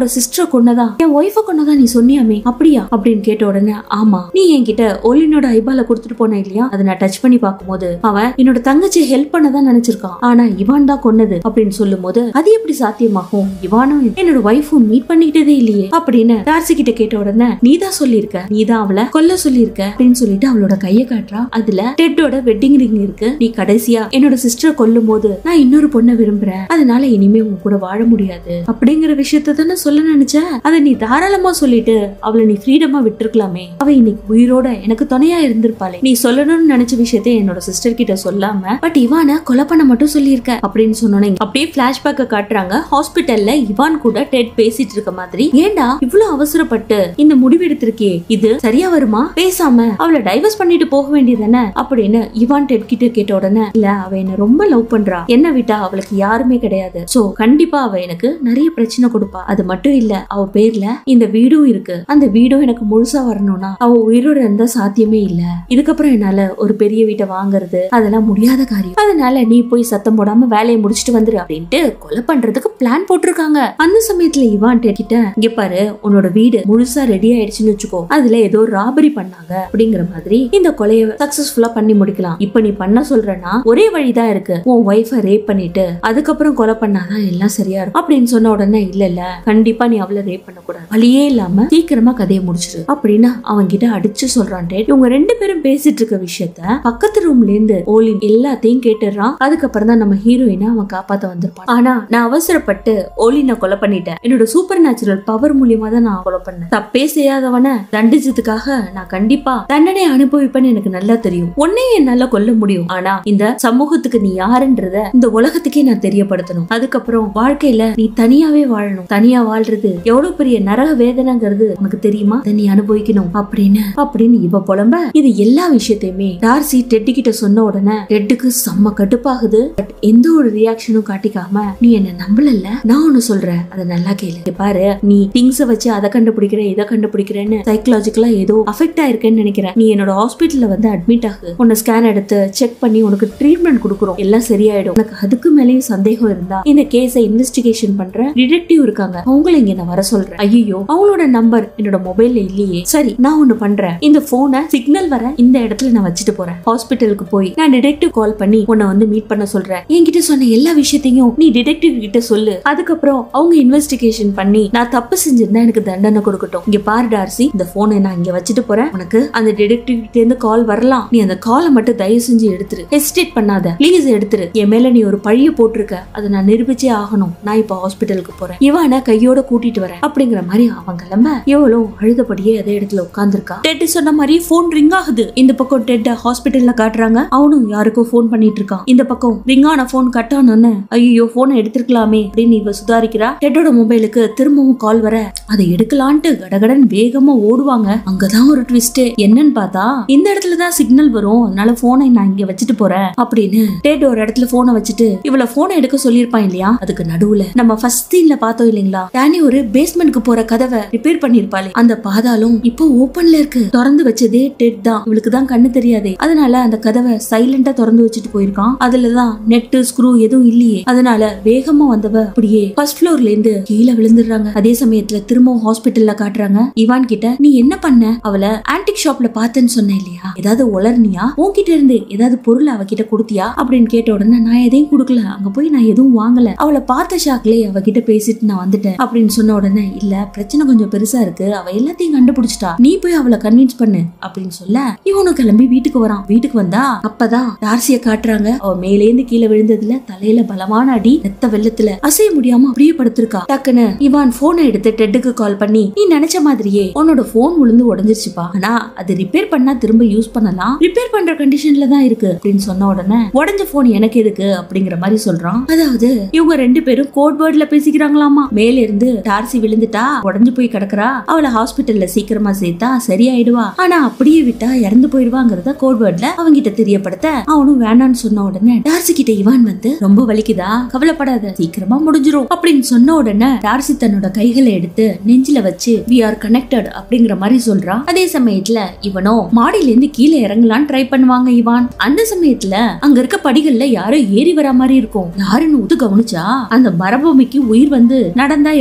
சிஸ்டர் கொன்னதா என் ஒய்ஃப கொன்னதா நீ சொன்னியாமே அப்படியா அப்படின்னு கேட்ட உடனே ஆமா நீ என்கிட்ட ஒலினோட ஐபால கொடுத்துட்டு போன இல்லையா அதை நான் டச் பண்ணி பார்க்கும்போது அவன் என்னோட தங்கச்சி ஹெல்ப் பண்ணதான் நினைச்சிருக்கான் ஆனா இவான் தான் கொன்னது அப்படின்னு சொல்லும் போது அது எப்படி சாத்தியமாகும் இவானும் என்னோட ஒய்ஃபும் மீட் பண்ணிக்கிட்டதே இல்லையே அப்படின்னு டார்சி கிட்ட கேட்ட உடனே நீ தான் சொல்லியிருக்க நீ தான் அவளை கொல்ல சொல்லியிருக்க அப்படின்னு சொல்லிட்டு அவளோட கையை காட்டுறா அதுல டெட்டோட வெட்டிங் ரிங் இருக்கு நீ கடைசியா என்னோட சிஸ்டரை கொல்லும் போது நான் இன்னொரு பொண்ணை விரும்புறேன் அதனால இனிமே உன் கூட வாழ முடியாது அப்படிங்கிற விஷயத்த தானே சொல்ல நினைச்ச அதை நீ தாராளமா சொல்லிட்டு அவளை நீ ஃப்ரீடமா விட்டுருக்கலாமே அவ இன்னைக்கு உயிரோட எனக்கு துணையா இருந்திருப்பாளே நீ சொல்லணும்னு நினைச்ச விஷயத்த என்னோட சிஸ்டர் கிட்ட சொல்லாம பட் இவான கொலை பண்ண மட்டும் சொல்லியிருக்க அப்படின்னு சொன்னோன்னே அப்படியே பிளாஷ்பேக்க காட்டுறாங்க ஹாஸ்பிட்டல்ல இவான் கூட டெட் பேசிட்டு இருக்க மாதிரி ஏண்டா இவ்வளவு அவசரப்பட்டு இந்த முடிவு எடுத்திருக்கியே இது சரியா வருமா பேசாம அவளை டைவர்ஸ் பண்ணிட்டு போக வேண்டியதானே அப்படின்னு இவான் டெட் கிட்ட கேட்ட உடனே இல்ல அவ என்ன ரொம்ப லவ் பண்றா என்ன விட்டா அவளுக்கு யாருமே கிடையாது சோ கண்டிப்பா அவ எனக்கு நிறைய பிரச்சனை கொடுப்பா அது மட்டும் இல்ல அவ பேர்ல இந்த வீடும் இருக்கு அந்த வீடும் எனக்கு முழுசா வரணும்னா அவ உயிரோட இருந்தா சாத்தியமே இல்ல இதுக்கப்புறம் என்னால ஒரு பெரிய வீட்டை வாங்குறது அதெல்லாம் முடியாத காரியம் அதனால நீ போய் சத்தம் போடாம வேலையை முடிச்சிட்டு வந்துரு அப்படின்ட்டு கொலை பண்றதுக்கு பிளான் போட்டிருக்காங்க அந்த சமயத்துல இவான் டெட் கிட்ட இங்க பாரு உன்னோட வீடு முழுசா ரெடி ஆயிடுச்சுன்னு வச்சுக்கோ அதுல ஏதோ ராபரி பண்ணாங்க அப்படிங்கிற மாதிரி இந்த கொலையை சக்சஸ்ஃபுல்லா பண்ணி முடிக்கலாம் இப்ப நீ பண்ண சொல்றனா ஒரே வழிதான் இருக்கு உன் ஒய்ஃபை ரேப் பண்ணிட்டு அதுக்கப்புறம் கொலை பண்ணாதான் எல்லாம் சரியா இருக்கும் அப்படின்னு சொன்ன உடனே இல்ல இல்ல கண்டிப்பா நீ அவளை ரேப் பண்ண கூடாது வழியே இல்லாம சீக்கிரமா கதையை முடிச்சிரு அப்படின்னு அவங்க கிட்ட அடிச்சு சொல்றான் டேட் இவங்க ரெண்டு பேரும் பேசிட்டு இருக்க விஷயத்த பக்கத்து ரூம்ல இருந்து ஓலின் எல்லாத்தையும் கேட்டுறான் அதுக்கப்புறம் தான் நம்ம ஹீரோயினை அவன் காப்பாத்த வந்திருப்பான் ஆனா நான் அவசரப்பட்டு ஓலினை கொலை பண்ணிட்டேன் என்னோட சூப்பர் நேச்சுரல் பவர் மூலியமா தான் நான் கொலை பண்ணேன் தப்பே செய்யாதவன தண்டிச்சதுக்காக நான் கண்டிப்பா தண்டனை அனுபவிப்பேன்னு எனக்கு நல்லா தெரியும் உன்னையும் என்னால கொல்ல முடியும் ஆனா இந்த சமூகத்துக்கு நீ யாருன்றத இந்த உலகத்துக்கே நான் தெரியப்படுத்தணும் அதுக்கப்புறம் வாழ்க்கையில நீ தனியாவே வாழணும் தனியா வாழ்றது எவ்வளவு பெரிய நரக வேதனைங்கிறது உனக்கு தெரியுமா அதை நீ அனுபவிக்கணும் அப்படின்னு அப்படின்னு இவ புலம்ப இது எல்லா விஷயத்தையுமே டார்சி டெட்டி கிட்ட சொன்ன உடனே டெட்டுக்கு செம்ம கடுப்பாகுது பட் எந்த ஒரு ரியாக்ஷனும் காட்டிக்காம நீ என்ன நம்பலல்ல நான் ஒண்ணு சொல்றேன் அதை நல்லா கேளு இங்க பாரு நீ திங்ஸ வச்சு அதை கண்டுபிடிக்கிற இதை கண்டுபிடிக்கிறேன்னு சைக்கலாஜிக்கலா ஏதோ அஃபெக்ட் ஆயிருக்கேன்னு நினைக்கிறேன் நீ என்னோட ஹாஸ்பிட்டல்ல வந்து அட்மிட் ஆகு உன்னை ஸ்கேன் எடுத்து செக் பண்ணி உனக்கு ட்ரீட்மெண்ட் கொடுக்குறோம் எல்லாம் சரியாயிடும் உனக்கு அதுக்கு மேலேயும் சந்தேகம் இருந்தா இந்த கேஸை இன்வெஸ்டிகேஷன் பண்ற டிடெக்டிவ் இருக்காங்க அவங்கள இங்க நான் வர சொல்றேன் ஐயோ அவங்களோட நம்பர் என்னோட மொபைல்ல இல்லையே சரி நான் ஒண்ணு பண்றேன் இந்த போனை சிக்னல் வர இந்த இடத்துல நான் வச்சுட்டு போறேன் ஹாஸ்பிட்டலுக்கு போய் நான் டிடெக்டிவ் கால் பண்ணி உன்னை வந்து மீட் பண்ண சொல்றேன் என்கிட்ட சொன்ன எல்லா விஷயத்தையும் நீ டிடெக்டிவ் கிட்ட சொல்லு அதுக்கப்புறம் அவங்க இன்வெஸ்டிகேஷன் பண்ணி நான் தப்பு செஞ்சிருந்தா எனக்கு தண்டனை கொடுக்கட்டும் இங்க பாரு டார்சி இந்த போனை நான் இங்க வச்சுட்டு போறேன் உனக்கு அந்த டிடெக்டிவ் கிட்ட இருந்து கால் வரலாம் நீ அந்த காலை மட்டும் தயவு செஞ்சு எடுத்துரு ஹெசிடேட் பண்ணாத ப்ளீஸ் எடுத்துரு என் மேல நீ ஒரு பழிய போட்டிருக்க அதை நான் நிரூபிச்சே ஆகணும் நான் இப்ப ஹாஸ்பிட்டலுக்கு போறேன் இவனை கையோட கூட்டிட்டு வரேன் அப்படிங்கிற மாதிரி அவன் கிளம்ப இவளும் அழுதபடியே அதே இடத்துல உட்கார்ந்துருக்கா டெட் சொன்ன மாதிரி போன் ரிங் ஆகுது இந்த பக்கம் டெட் ஹாஸ்பிட்டல்ல காட்டுறாங்க அவனும் யாருக்கோ போன் பண்ணிட்டு இருக்கான் இந்த பக்கம் ரிங் ஆன போன் கட் ஆனோன்னு ஐயோ போனை எடுத்திருக்கலாமே அப்படின்னு இவ சுதாரிக்கிறா டெட்டோட மொபைலுக்கு திரும்பவும் கால் வர அதை எடுக்கலான்ட்டு கடகடன் வேகமா ஓடுவாங்க அங்கதான் ஒரு ட்விஸ்ட் என்னன்னு பார்த்தா இந்த இடத்துல தான் சிக்னல் வரும் அதனால போனை நான் இங்க வச்சுட்டு போறேன் அப்படின்னு டேட் ஒரு இடத்துல போனை வச்சுட்டு இவள போனை எடுக்க சொல்லியிருப்பான் இல்லையா அதுக்கு நடுவுல நம்ம ஃபர்ஸ்ட் சீன்ல பார்த்தோம் இல்லைங்களா டேனி ஒரு பேஸ்மெண்ட்க்கு போற கதவை ரிப்பேர் பண்ணிருப்பாளே அந்த பாதாளம் இப்போ ஓபன்ல இருக்கு திறந்து வச்சதே டெட் தான் இவளுக்கு தான் கண்ணு தெரியாதே அதனால அந்த கதவை சைலண்டா திறந்து வச்சுட்டு போயிருக்கான் அதுலதான் நெட்டு ஸ்க்ரூ எதுவும் இல்லையே அதனால வேகமா வந்தவ அப்படியே ஃபர்ஸ்ட் ஃப்ளோர்ல இருந்து கீழே விழுந்துடுறாங்க அதே சமயத்துல திரும்பவும் ஹாஸ்பிட்டல்ல காட்டுறாங்க இவான் கிட்ட நீ என்ன பண்ண அவளை ஆன்டிக் ஷாப்ல பார்த்தேன்னு சொன்னேன் இல்லையா ஏதாவது உளர்னியா உன்கிட்ட இருந்து ஏதாவது பொருள் அவகிட்ட கொடுத்தியா அப்படின்னு கேட்ட உடனே நான் எதையும் கொடுக்கல அங்க போய் நான் எதுவும் வாங்கல அவளை பார்த்த ஷாக்லயே அவகிட்ட பேசிட்டு நான் வந்துட்டேன் அப்படின்னு சொன்ன உடனே இல்ல பிரச்சனை கொஞ்சம் பெருசா இருக்கு அவ எல்லாத்தையும் கண்டுபிடிச்சிட்டா நீ போய் அவளை கன்வின்ஸ் பண்ணு அப்படின்னு சொல்ல இவனும் கிளம்பி வீட்டுக்கு வரான் வீட்டுக்கு வந்தா அப்பதான் டார்சிய காட்டுறாங்க அவ மேலேந்து கீழே விழுந்ததுல தலையில பலமான அடி ரத்த வெள்ளத்துல அசைய முடியாம அப்படியே படுத்திருக்கா டக்குன்னு இவான் போனை எடுத்து டெட்டுக்கு கால் பண்ணி நீ நினைச்ச மாதிரியே உன்னோட போன் விழுந்து உடஞ்சிருச்சுப்பா ஆனா அது ரிப்பேர் பண்ணா திரும்ப யூஸ் பண்ணலாம் ரிப்பேர் பண்ற கண்டிஷன்ல தான் இருக்கு அப்படின்னு சொன்ன உடனே உடஞ்ச போன் எனக்கு எதுக்கு அப்படிங்கிற மாதிரி சொல்றான் அதாவது இவங்க ரெண்டு பேரும் கோட் வேர்ட்ல பேசிக்கிறாங்களாமா மேல இருந்து டார்சி விழுந்துட்டா உடஞ்சு போய் கிடக்குறா அவளை ஹாஸ்பிட்டல்ல சீக்கிரமா சேர்த்தா சரியாயிடுவா ஆனா அப்படியே விட்டா இறந்து போயிடுவாங்கிறத கோட் வேர்ட்ல அவங்கிட்ட தெரியப்படுத்த அவனும் வேணான்னு சொன்ன உடனே டார்சி கிட்ட இவான் வந்து ரொம்ப வலிக்குதா கவலைப்படாத சீக்கிரமா முடிஞ்சிரும் அப்படின்னு சொன்ன உடனே டார்சி தன்னோட கைகளை எடுத்து நெஞ்சில வச்சு வி ஆர் கனெக்டட் அப்படிங்கிற மாதிரி சொல்றான் அதே சமயத்துல இவனோ மாடியில இருந்து கீழே இறங்கலான்னு ட்ரை பண்ணுவாங்க இவான் அந்த சமயத்துல அங்க இருக்க படிகள்ல யாரோ ஏறி வர மாதிரி இருக்கும் யாருன்னு உது கவனிச்சா அந்த மரபூமிக்கு உயிர் வந்து நடந்தா எப்படி இருக்கும்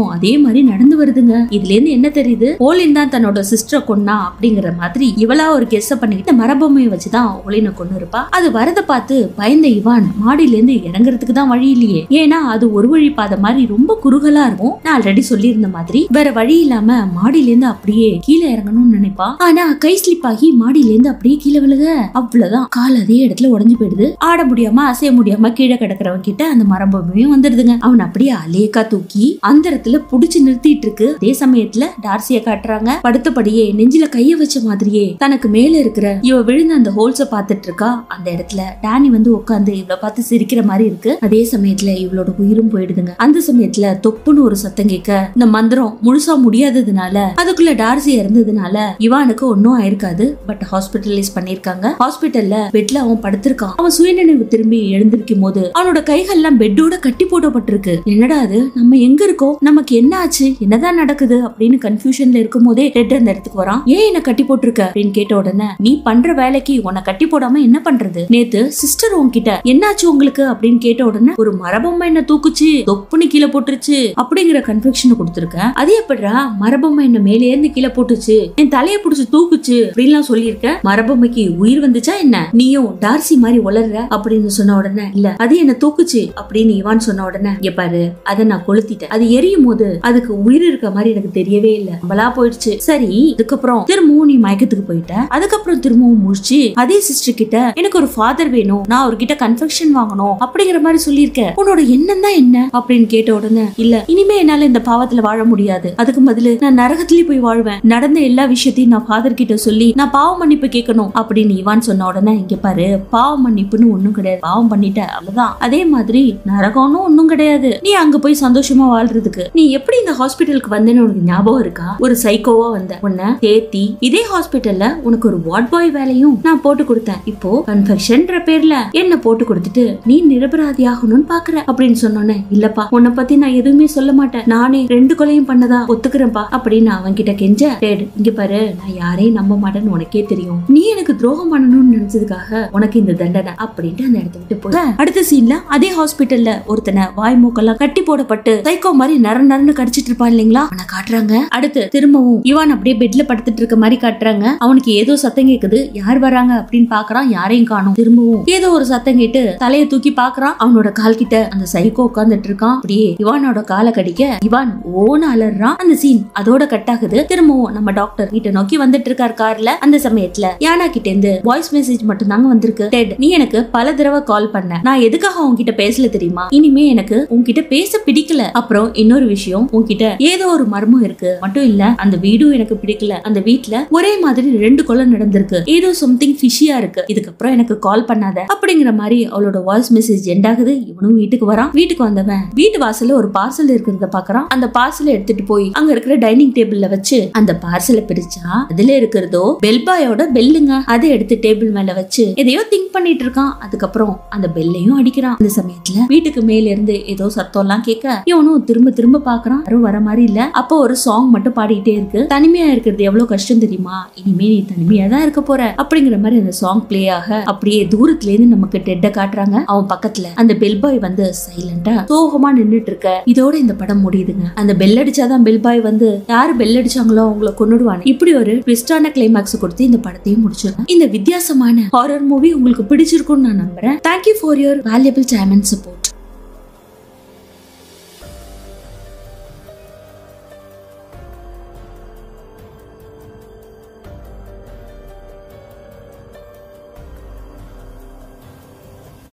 திரும்பவும் அதே மாதிரி நடந்து வருதுங்க இதுல இருந்து என்ன தெரியுது ஓலின் தான் தன்னோட சிஸ்டரை கொன்னா அப்படிங்கிற மாதிரி இவளா ஒரு கெஸ்ஸ பண்ணிக்கிட்டு மரபொம்மையை வச்சுதான் ஓலினை கொண்டு இருப்பா அது வரத பார்த்து பயந்த இவான் மாடியில இருந்து இறங்குறதுக்கு தான் வழி இல்லையே ஏன்னா அது ஒரு வழி பாதை மாதிரி ரொம்ப குறுகலா இருக்கும் நான் ஆல்ரெடி சொல்லியிருந்த மாதிரி வேற வழி இல்லாம மாடியில இருந்து அப்படியே கீழே இறங்கணும்னு நினைப்பா ஆனா கை ஸ்லிப் ஆகி மாடியில இருந்து அப்படியே கீழே விழுக அவ்வளவுதான் கால் அதே இடத்துல உடைஞ்சு போயிடுது ஆட முடியாம அசைய முடியாம கீழே கிடக்குறவன் கிட்ட அந்த மரபொம்மையும் வந்துடுதுங்க அவன் அப்படியே அலேக்கா தூக்கி அந்த இடத்துல புடிச்சு நிறுத்திட்டு இருக்கு அதே சமயத்துல டார்சிய காட்டுறாங்க படுத்தபடியே நெஞ்சில கைய வச்ச மாதிரியே தனக்கு மேல இருக்கிற இவ விழுந்த அந்த ஹோல்ஸ பாத்துட்டு இருக்கா அந்த இடத்துல டானி வந்து உட்காந்து இவள பார்த்து சிரிக்கிற மாதிரி இருக்கு அதே சமயத்துல இவளோட உயிரும் போயிடுதுங்க அந்த சமயத்துல தொப்புன்னு ஒரு சத்தம் கேட்க இந்த மந்திரம் முழுசா முடியாததுனால அதுக்குள்ள டார்சி இறந்ததுனால இவானுக்கு ஒன்னும் ஆயிருக்காது பட் ஹாஸ்பிட்டலைஸ் பண்ணிருக்காங்க ஹாஸ்பிட்டல்ல பெட்ல அவன் படுத்திருக்கான் அவன் சுயநினைவு திரும்பி எழுந்திருக்கும் போது அவனோட கைகள்லாம் பெட்டோட கட்டி போடப்பட்டிருக்கு என்னடா அது நம்ம எங்க இருக்கோம் நமக்கு என்ன ஆச்சு என்னதான் நடக்குது அப்படின்னு கன்ஃபியூஷன்ல இருக்கும் போதே ரெட் அந்த இடத்துக்கு வரான் ஏன் என்ன கட்டி போட்டிருக்க அப்படின்னு கேட்ட உடனே நீ பண்ற வேலைக்கு உன்னை கட்டி போடாம என்ன பண்றது நேத்து சிஸ்டர் உன்கிட்ட என்னாச்சு உங்களுக்கு அப்படின்னு கேட்ட உடனே ஒரு மரபொம்மை என்ன தூக்குச்சு தொப்புன்னு கீழே போட்டுருச்சு அப்படிங்கிற கன்ஃபெக்ஷன் கொடுத்துருக்க அது எப்படிடா மரபொம்மை என்ன மேலே இருந்து கீழே போட்டுச்சு என் தலையை புடிச்சு தூக்குச்சு அப்படின்லாம் சொல்லியிருக்க மரபொம்மைக்கு உயிர் வந்துச்சா என்ன நீயும் டார்சி மாதிரி உளர்ற அப்படின்னு சொன்ன உடனே இல்ல அது என்ன தூக்குச்சு அப்படின்னு இவான் சொன்ன உடனே இங்க பாரு அதை நான் கொளுத்திட்டேன் அது எரியும் போது அதுக்கு உயிர் இருக்க மாதிரி எனக்கு தெரியவே இல்ல நம்மளா போயிடுச்சு சரி அதுக்கப்புறம் திரும்பவும் நீ மயக்கத்துக்கு போயிட்ட அதுக்கப்புறம் திரும்பவும் முடிச்சு அதே சிஸ்டர் கிட்ட எனக்கு ஒரு ஃபாதர் வேணும் நான் அவர்கிட்ட கன்ஃபெக்ஷன் வாங்கணும் அப்படிங்கிற மாதிரி சொல்லியிருக்க உன்னோட எண்ணம் தான் என்ன அப்படின்னு கேட்ட உடனே இல்ல இனிமே என்னால இந்த பாவத்துல வாழ முடியாது அதுக்கு பதிலு நான் நரகத்திலே போய் வாழ்வேன் நடந்த எல்லா விஷயத்தையும் நான் ஃபாதர் கிட்ட சொல்லி நான் பாவ மன்னிப்பு கேட்கணும் அப்படின்னு இவான் சொன்ன உடனே இங்க பாரு பாவ மன்னிப்புன்னு ஒண்ணும் கிடையாது பாவம் பண்ணிட்ட அவ்வளவுதான் அதே மாதிரி நரகம்னு ஒண்ணும் கிடையாது நீ அங்க போய் சந்தோஷமா வாழ்றதுக்கு நீ எப்படி இந்த ஹாஸ்பிட்டலுக்கு வந்தேன்னு உனக்கு ஞாபகம் இருக்கா ஒரு சைக்கோவா வந்த உன்னை தேத்தி இதே ஹாஸ்பிட்டல்ல உனக்கு ஒரு வார்ட் பாய் வேலையும் நான் போட்டு கொடுத்தேன் இப்போ கன்ஃபெக்ஷன்ற பேர்ல என்ன போட்டு கொடுத்துட்டு நீ நிரபராதி ஆகணும்னு பாக்குற அப்படின்னு சொன்னோன்னே இல்லப்பா உன்னை பத்தி நான் எதுவுமே சொல்ல மாட்டேன் நானே ரெண்டு கொலையும் பண்ணதா ஒத்துக்கிறேன்ப்பா அப்படின்னு அவன் கிட்ட கெஞ்ச டேட் இங்க பாரு நான் யாரையும் நம்ப மாட்டேன்னு உனக்கே தெரியும் நீ எனக்கு துரோகம் பண்ணணும்னு நினைச்சதுக்காக உனக்கு இந்த தண்டனை அப்படின்ட்டு அந்த இடத்த விட்டு போய் அடுத்த சீன்ல அதே ஹாஸ்பிட்டல்ல ஒருத்தனை வாய் மூக்கெல்லாம் கட்டி போடப்பட்டு சைக்கோ மாதிரி நர நரன்னு கடிச்சிட்டு இருப்பான் இல்லைங்களா அவனை காட்டுறாங்க அடுத்து திரும்பவும் இவான் அப்படியே பெட்ல படுத்துட்டு இருக்க மாதிரி காட்டுறாங்க அவனுக்கு ஏதோ சத்தம் கேக்குது யார் வராங்க அப்படின்னு பாக்குறான் யாரையும் காணும் திரும்பவும் ஏதோ ஒரு சத்தம் கேட்டு தலைய தூக்கி பாக்குறான் அவனோட கால் கிட்ட அந்த சைக்கோ உட்கார்ந்துட்டு இருக்கான் அப்படியே இவானோட காலை கடிக்க இவான் ஓன அலறான் அந்த சீன் அதோட கட் ஆகுது திரும்பவும் நம்ம டாக்டர் வீட்டை நோக்கி வந்துட்டு இருக்கார் கார்ல அந்த சமயத்துல யானா கிட்ட இருந்து வாய்ஸ் மெசேஜ் மட்டும் தாங்க வந்திருக்கு டெட் நீ எனக்கு பல தடவை கால் பண்ண நான் எதுக்காக உன்கிட்ட பேசல தெரியுமா இனிமே எனக்கு உன்கிட்ட பேச பிடிக்கல அப்புறம் இன்னொரு விஷயம் உன்கிட்ட ஏதோ ஒரு மர்மம் இருக்கு மட்டும் இல்ல அந்த வீடும் எனக்கு பிடிக்கல அந்த வீட்ல ஒரே மாதிரி ரெண்டு கொலை நடந்திருக்கு ஏதோ சம்திங் ஃபிஷியா இருக்கு இதுக்கப்புறம் எனக்கு கால் பண்ணாத அப்படிங்கிற மாதிரி அவளோட வாய்ஸ் மெசேஜ் எண்ட் ஆகுது இவனும் வீட்டுக்கு வரான் வீட்டுக்கு வந்தவன் வீட்டு வாசல்ல ஒரு பார்சல் இருக்கிறத பாக்குறான் அந்த பார்சலை எடுத்துட்டு போய் அங்க இருக்கிற டைனிங் டேபிள்ல வச்சு அந்த பார்சலை பிரிச்சா அதுல இருக்கிறதோ பெல்பாயோட பெல்லுங்க அதை எடுத்து டேபிள் மேல வச்சு எதையோ திங்க் பண்ணிட்டு இருக்கான் அதுக்கப்புறம் அந்த பெல்லையும் அடிக்கிறான் அந்த சமயத்துல வீட்டுக்கு மேல இருந்து ஏதோ சத்தம் எல்லாம் கேட்க இவனும் திரும்ப திரும்ப பாக்குறான் யாரும் வர மாதிரி இல்ல அப்போ ஒரு சாங் மட்டும் பாடிட்டே இருக்கு தனிமையா இருக்கிறது எவ்வளவு கஷ்டம் தெரியுமா இனிமே நீ தனிமையா தான் இருக்க போற அப்படிங்கிற மாதிரி அந்த சாங் பிளே ஆக அப்படியே தூரத்துல இருந்து நமக்கு டெட்ட காட்டுறாங்க அவன் பக்கத்துல அந்த பெல் பாய் வந்து சைலண்டா சோகமா நின்னுட்டு இருக்க இதோட இந்த படம் முடியுதுங்க அந்த பெல் அடிச்சாதான் பெல் பாய் வந்து யாரு பெல் அடிச்சாங்களோ அவங்கள கொன்னுடுவாங்க இப்படி ஒரு ட்விஸ்டான கிளைமாக்ஸ் கொடுத்து இந்த படத்தையும் முடிச்சிருக்கேன் இந்த வித்தியாசமான ஹாரர் மூவி உங்களுக்கு பிடிச்சிருக்கும்னு நான் நம்புறேன் thank you for your valuable time and support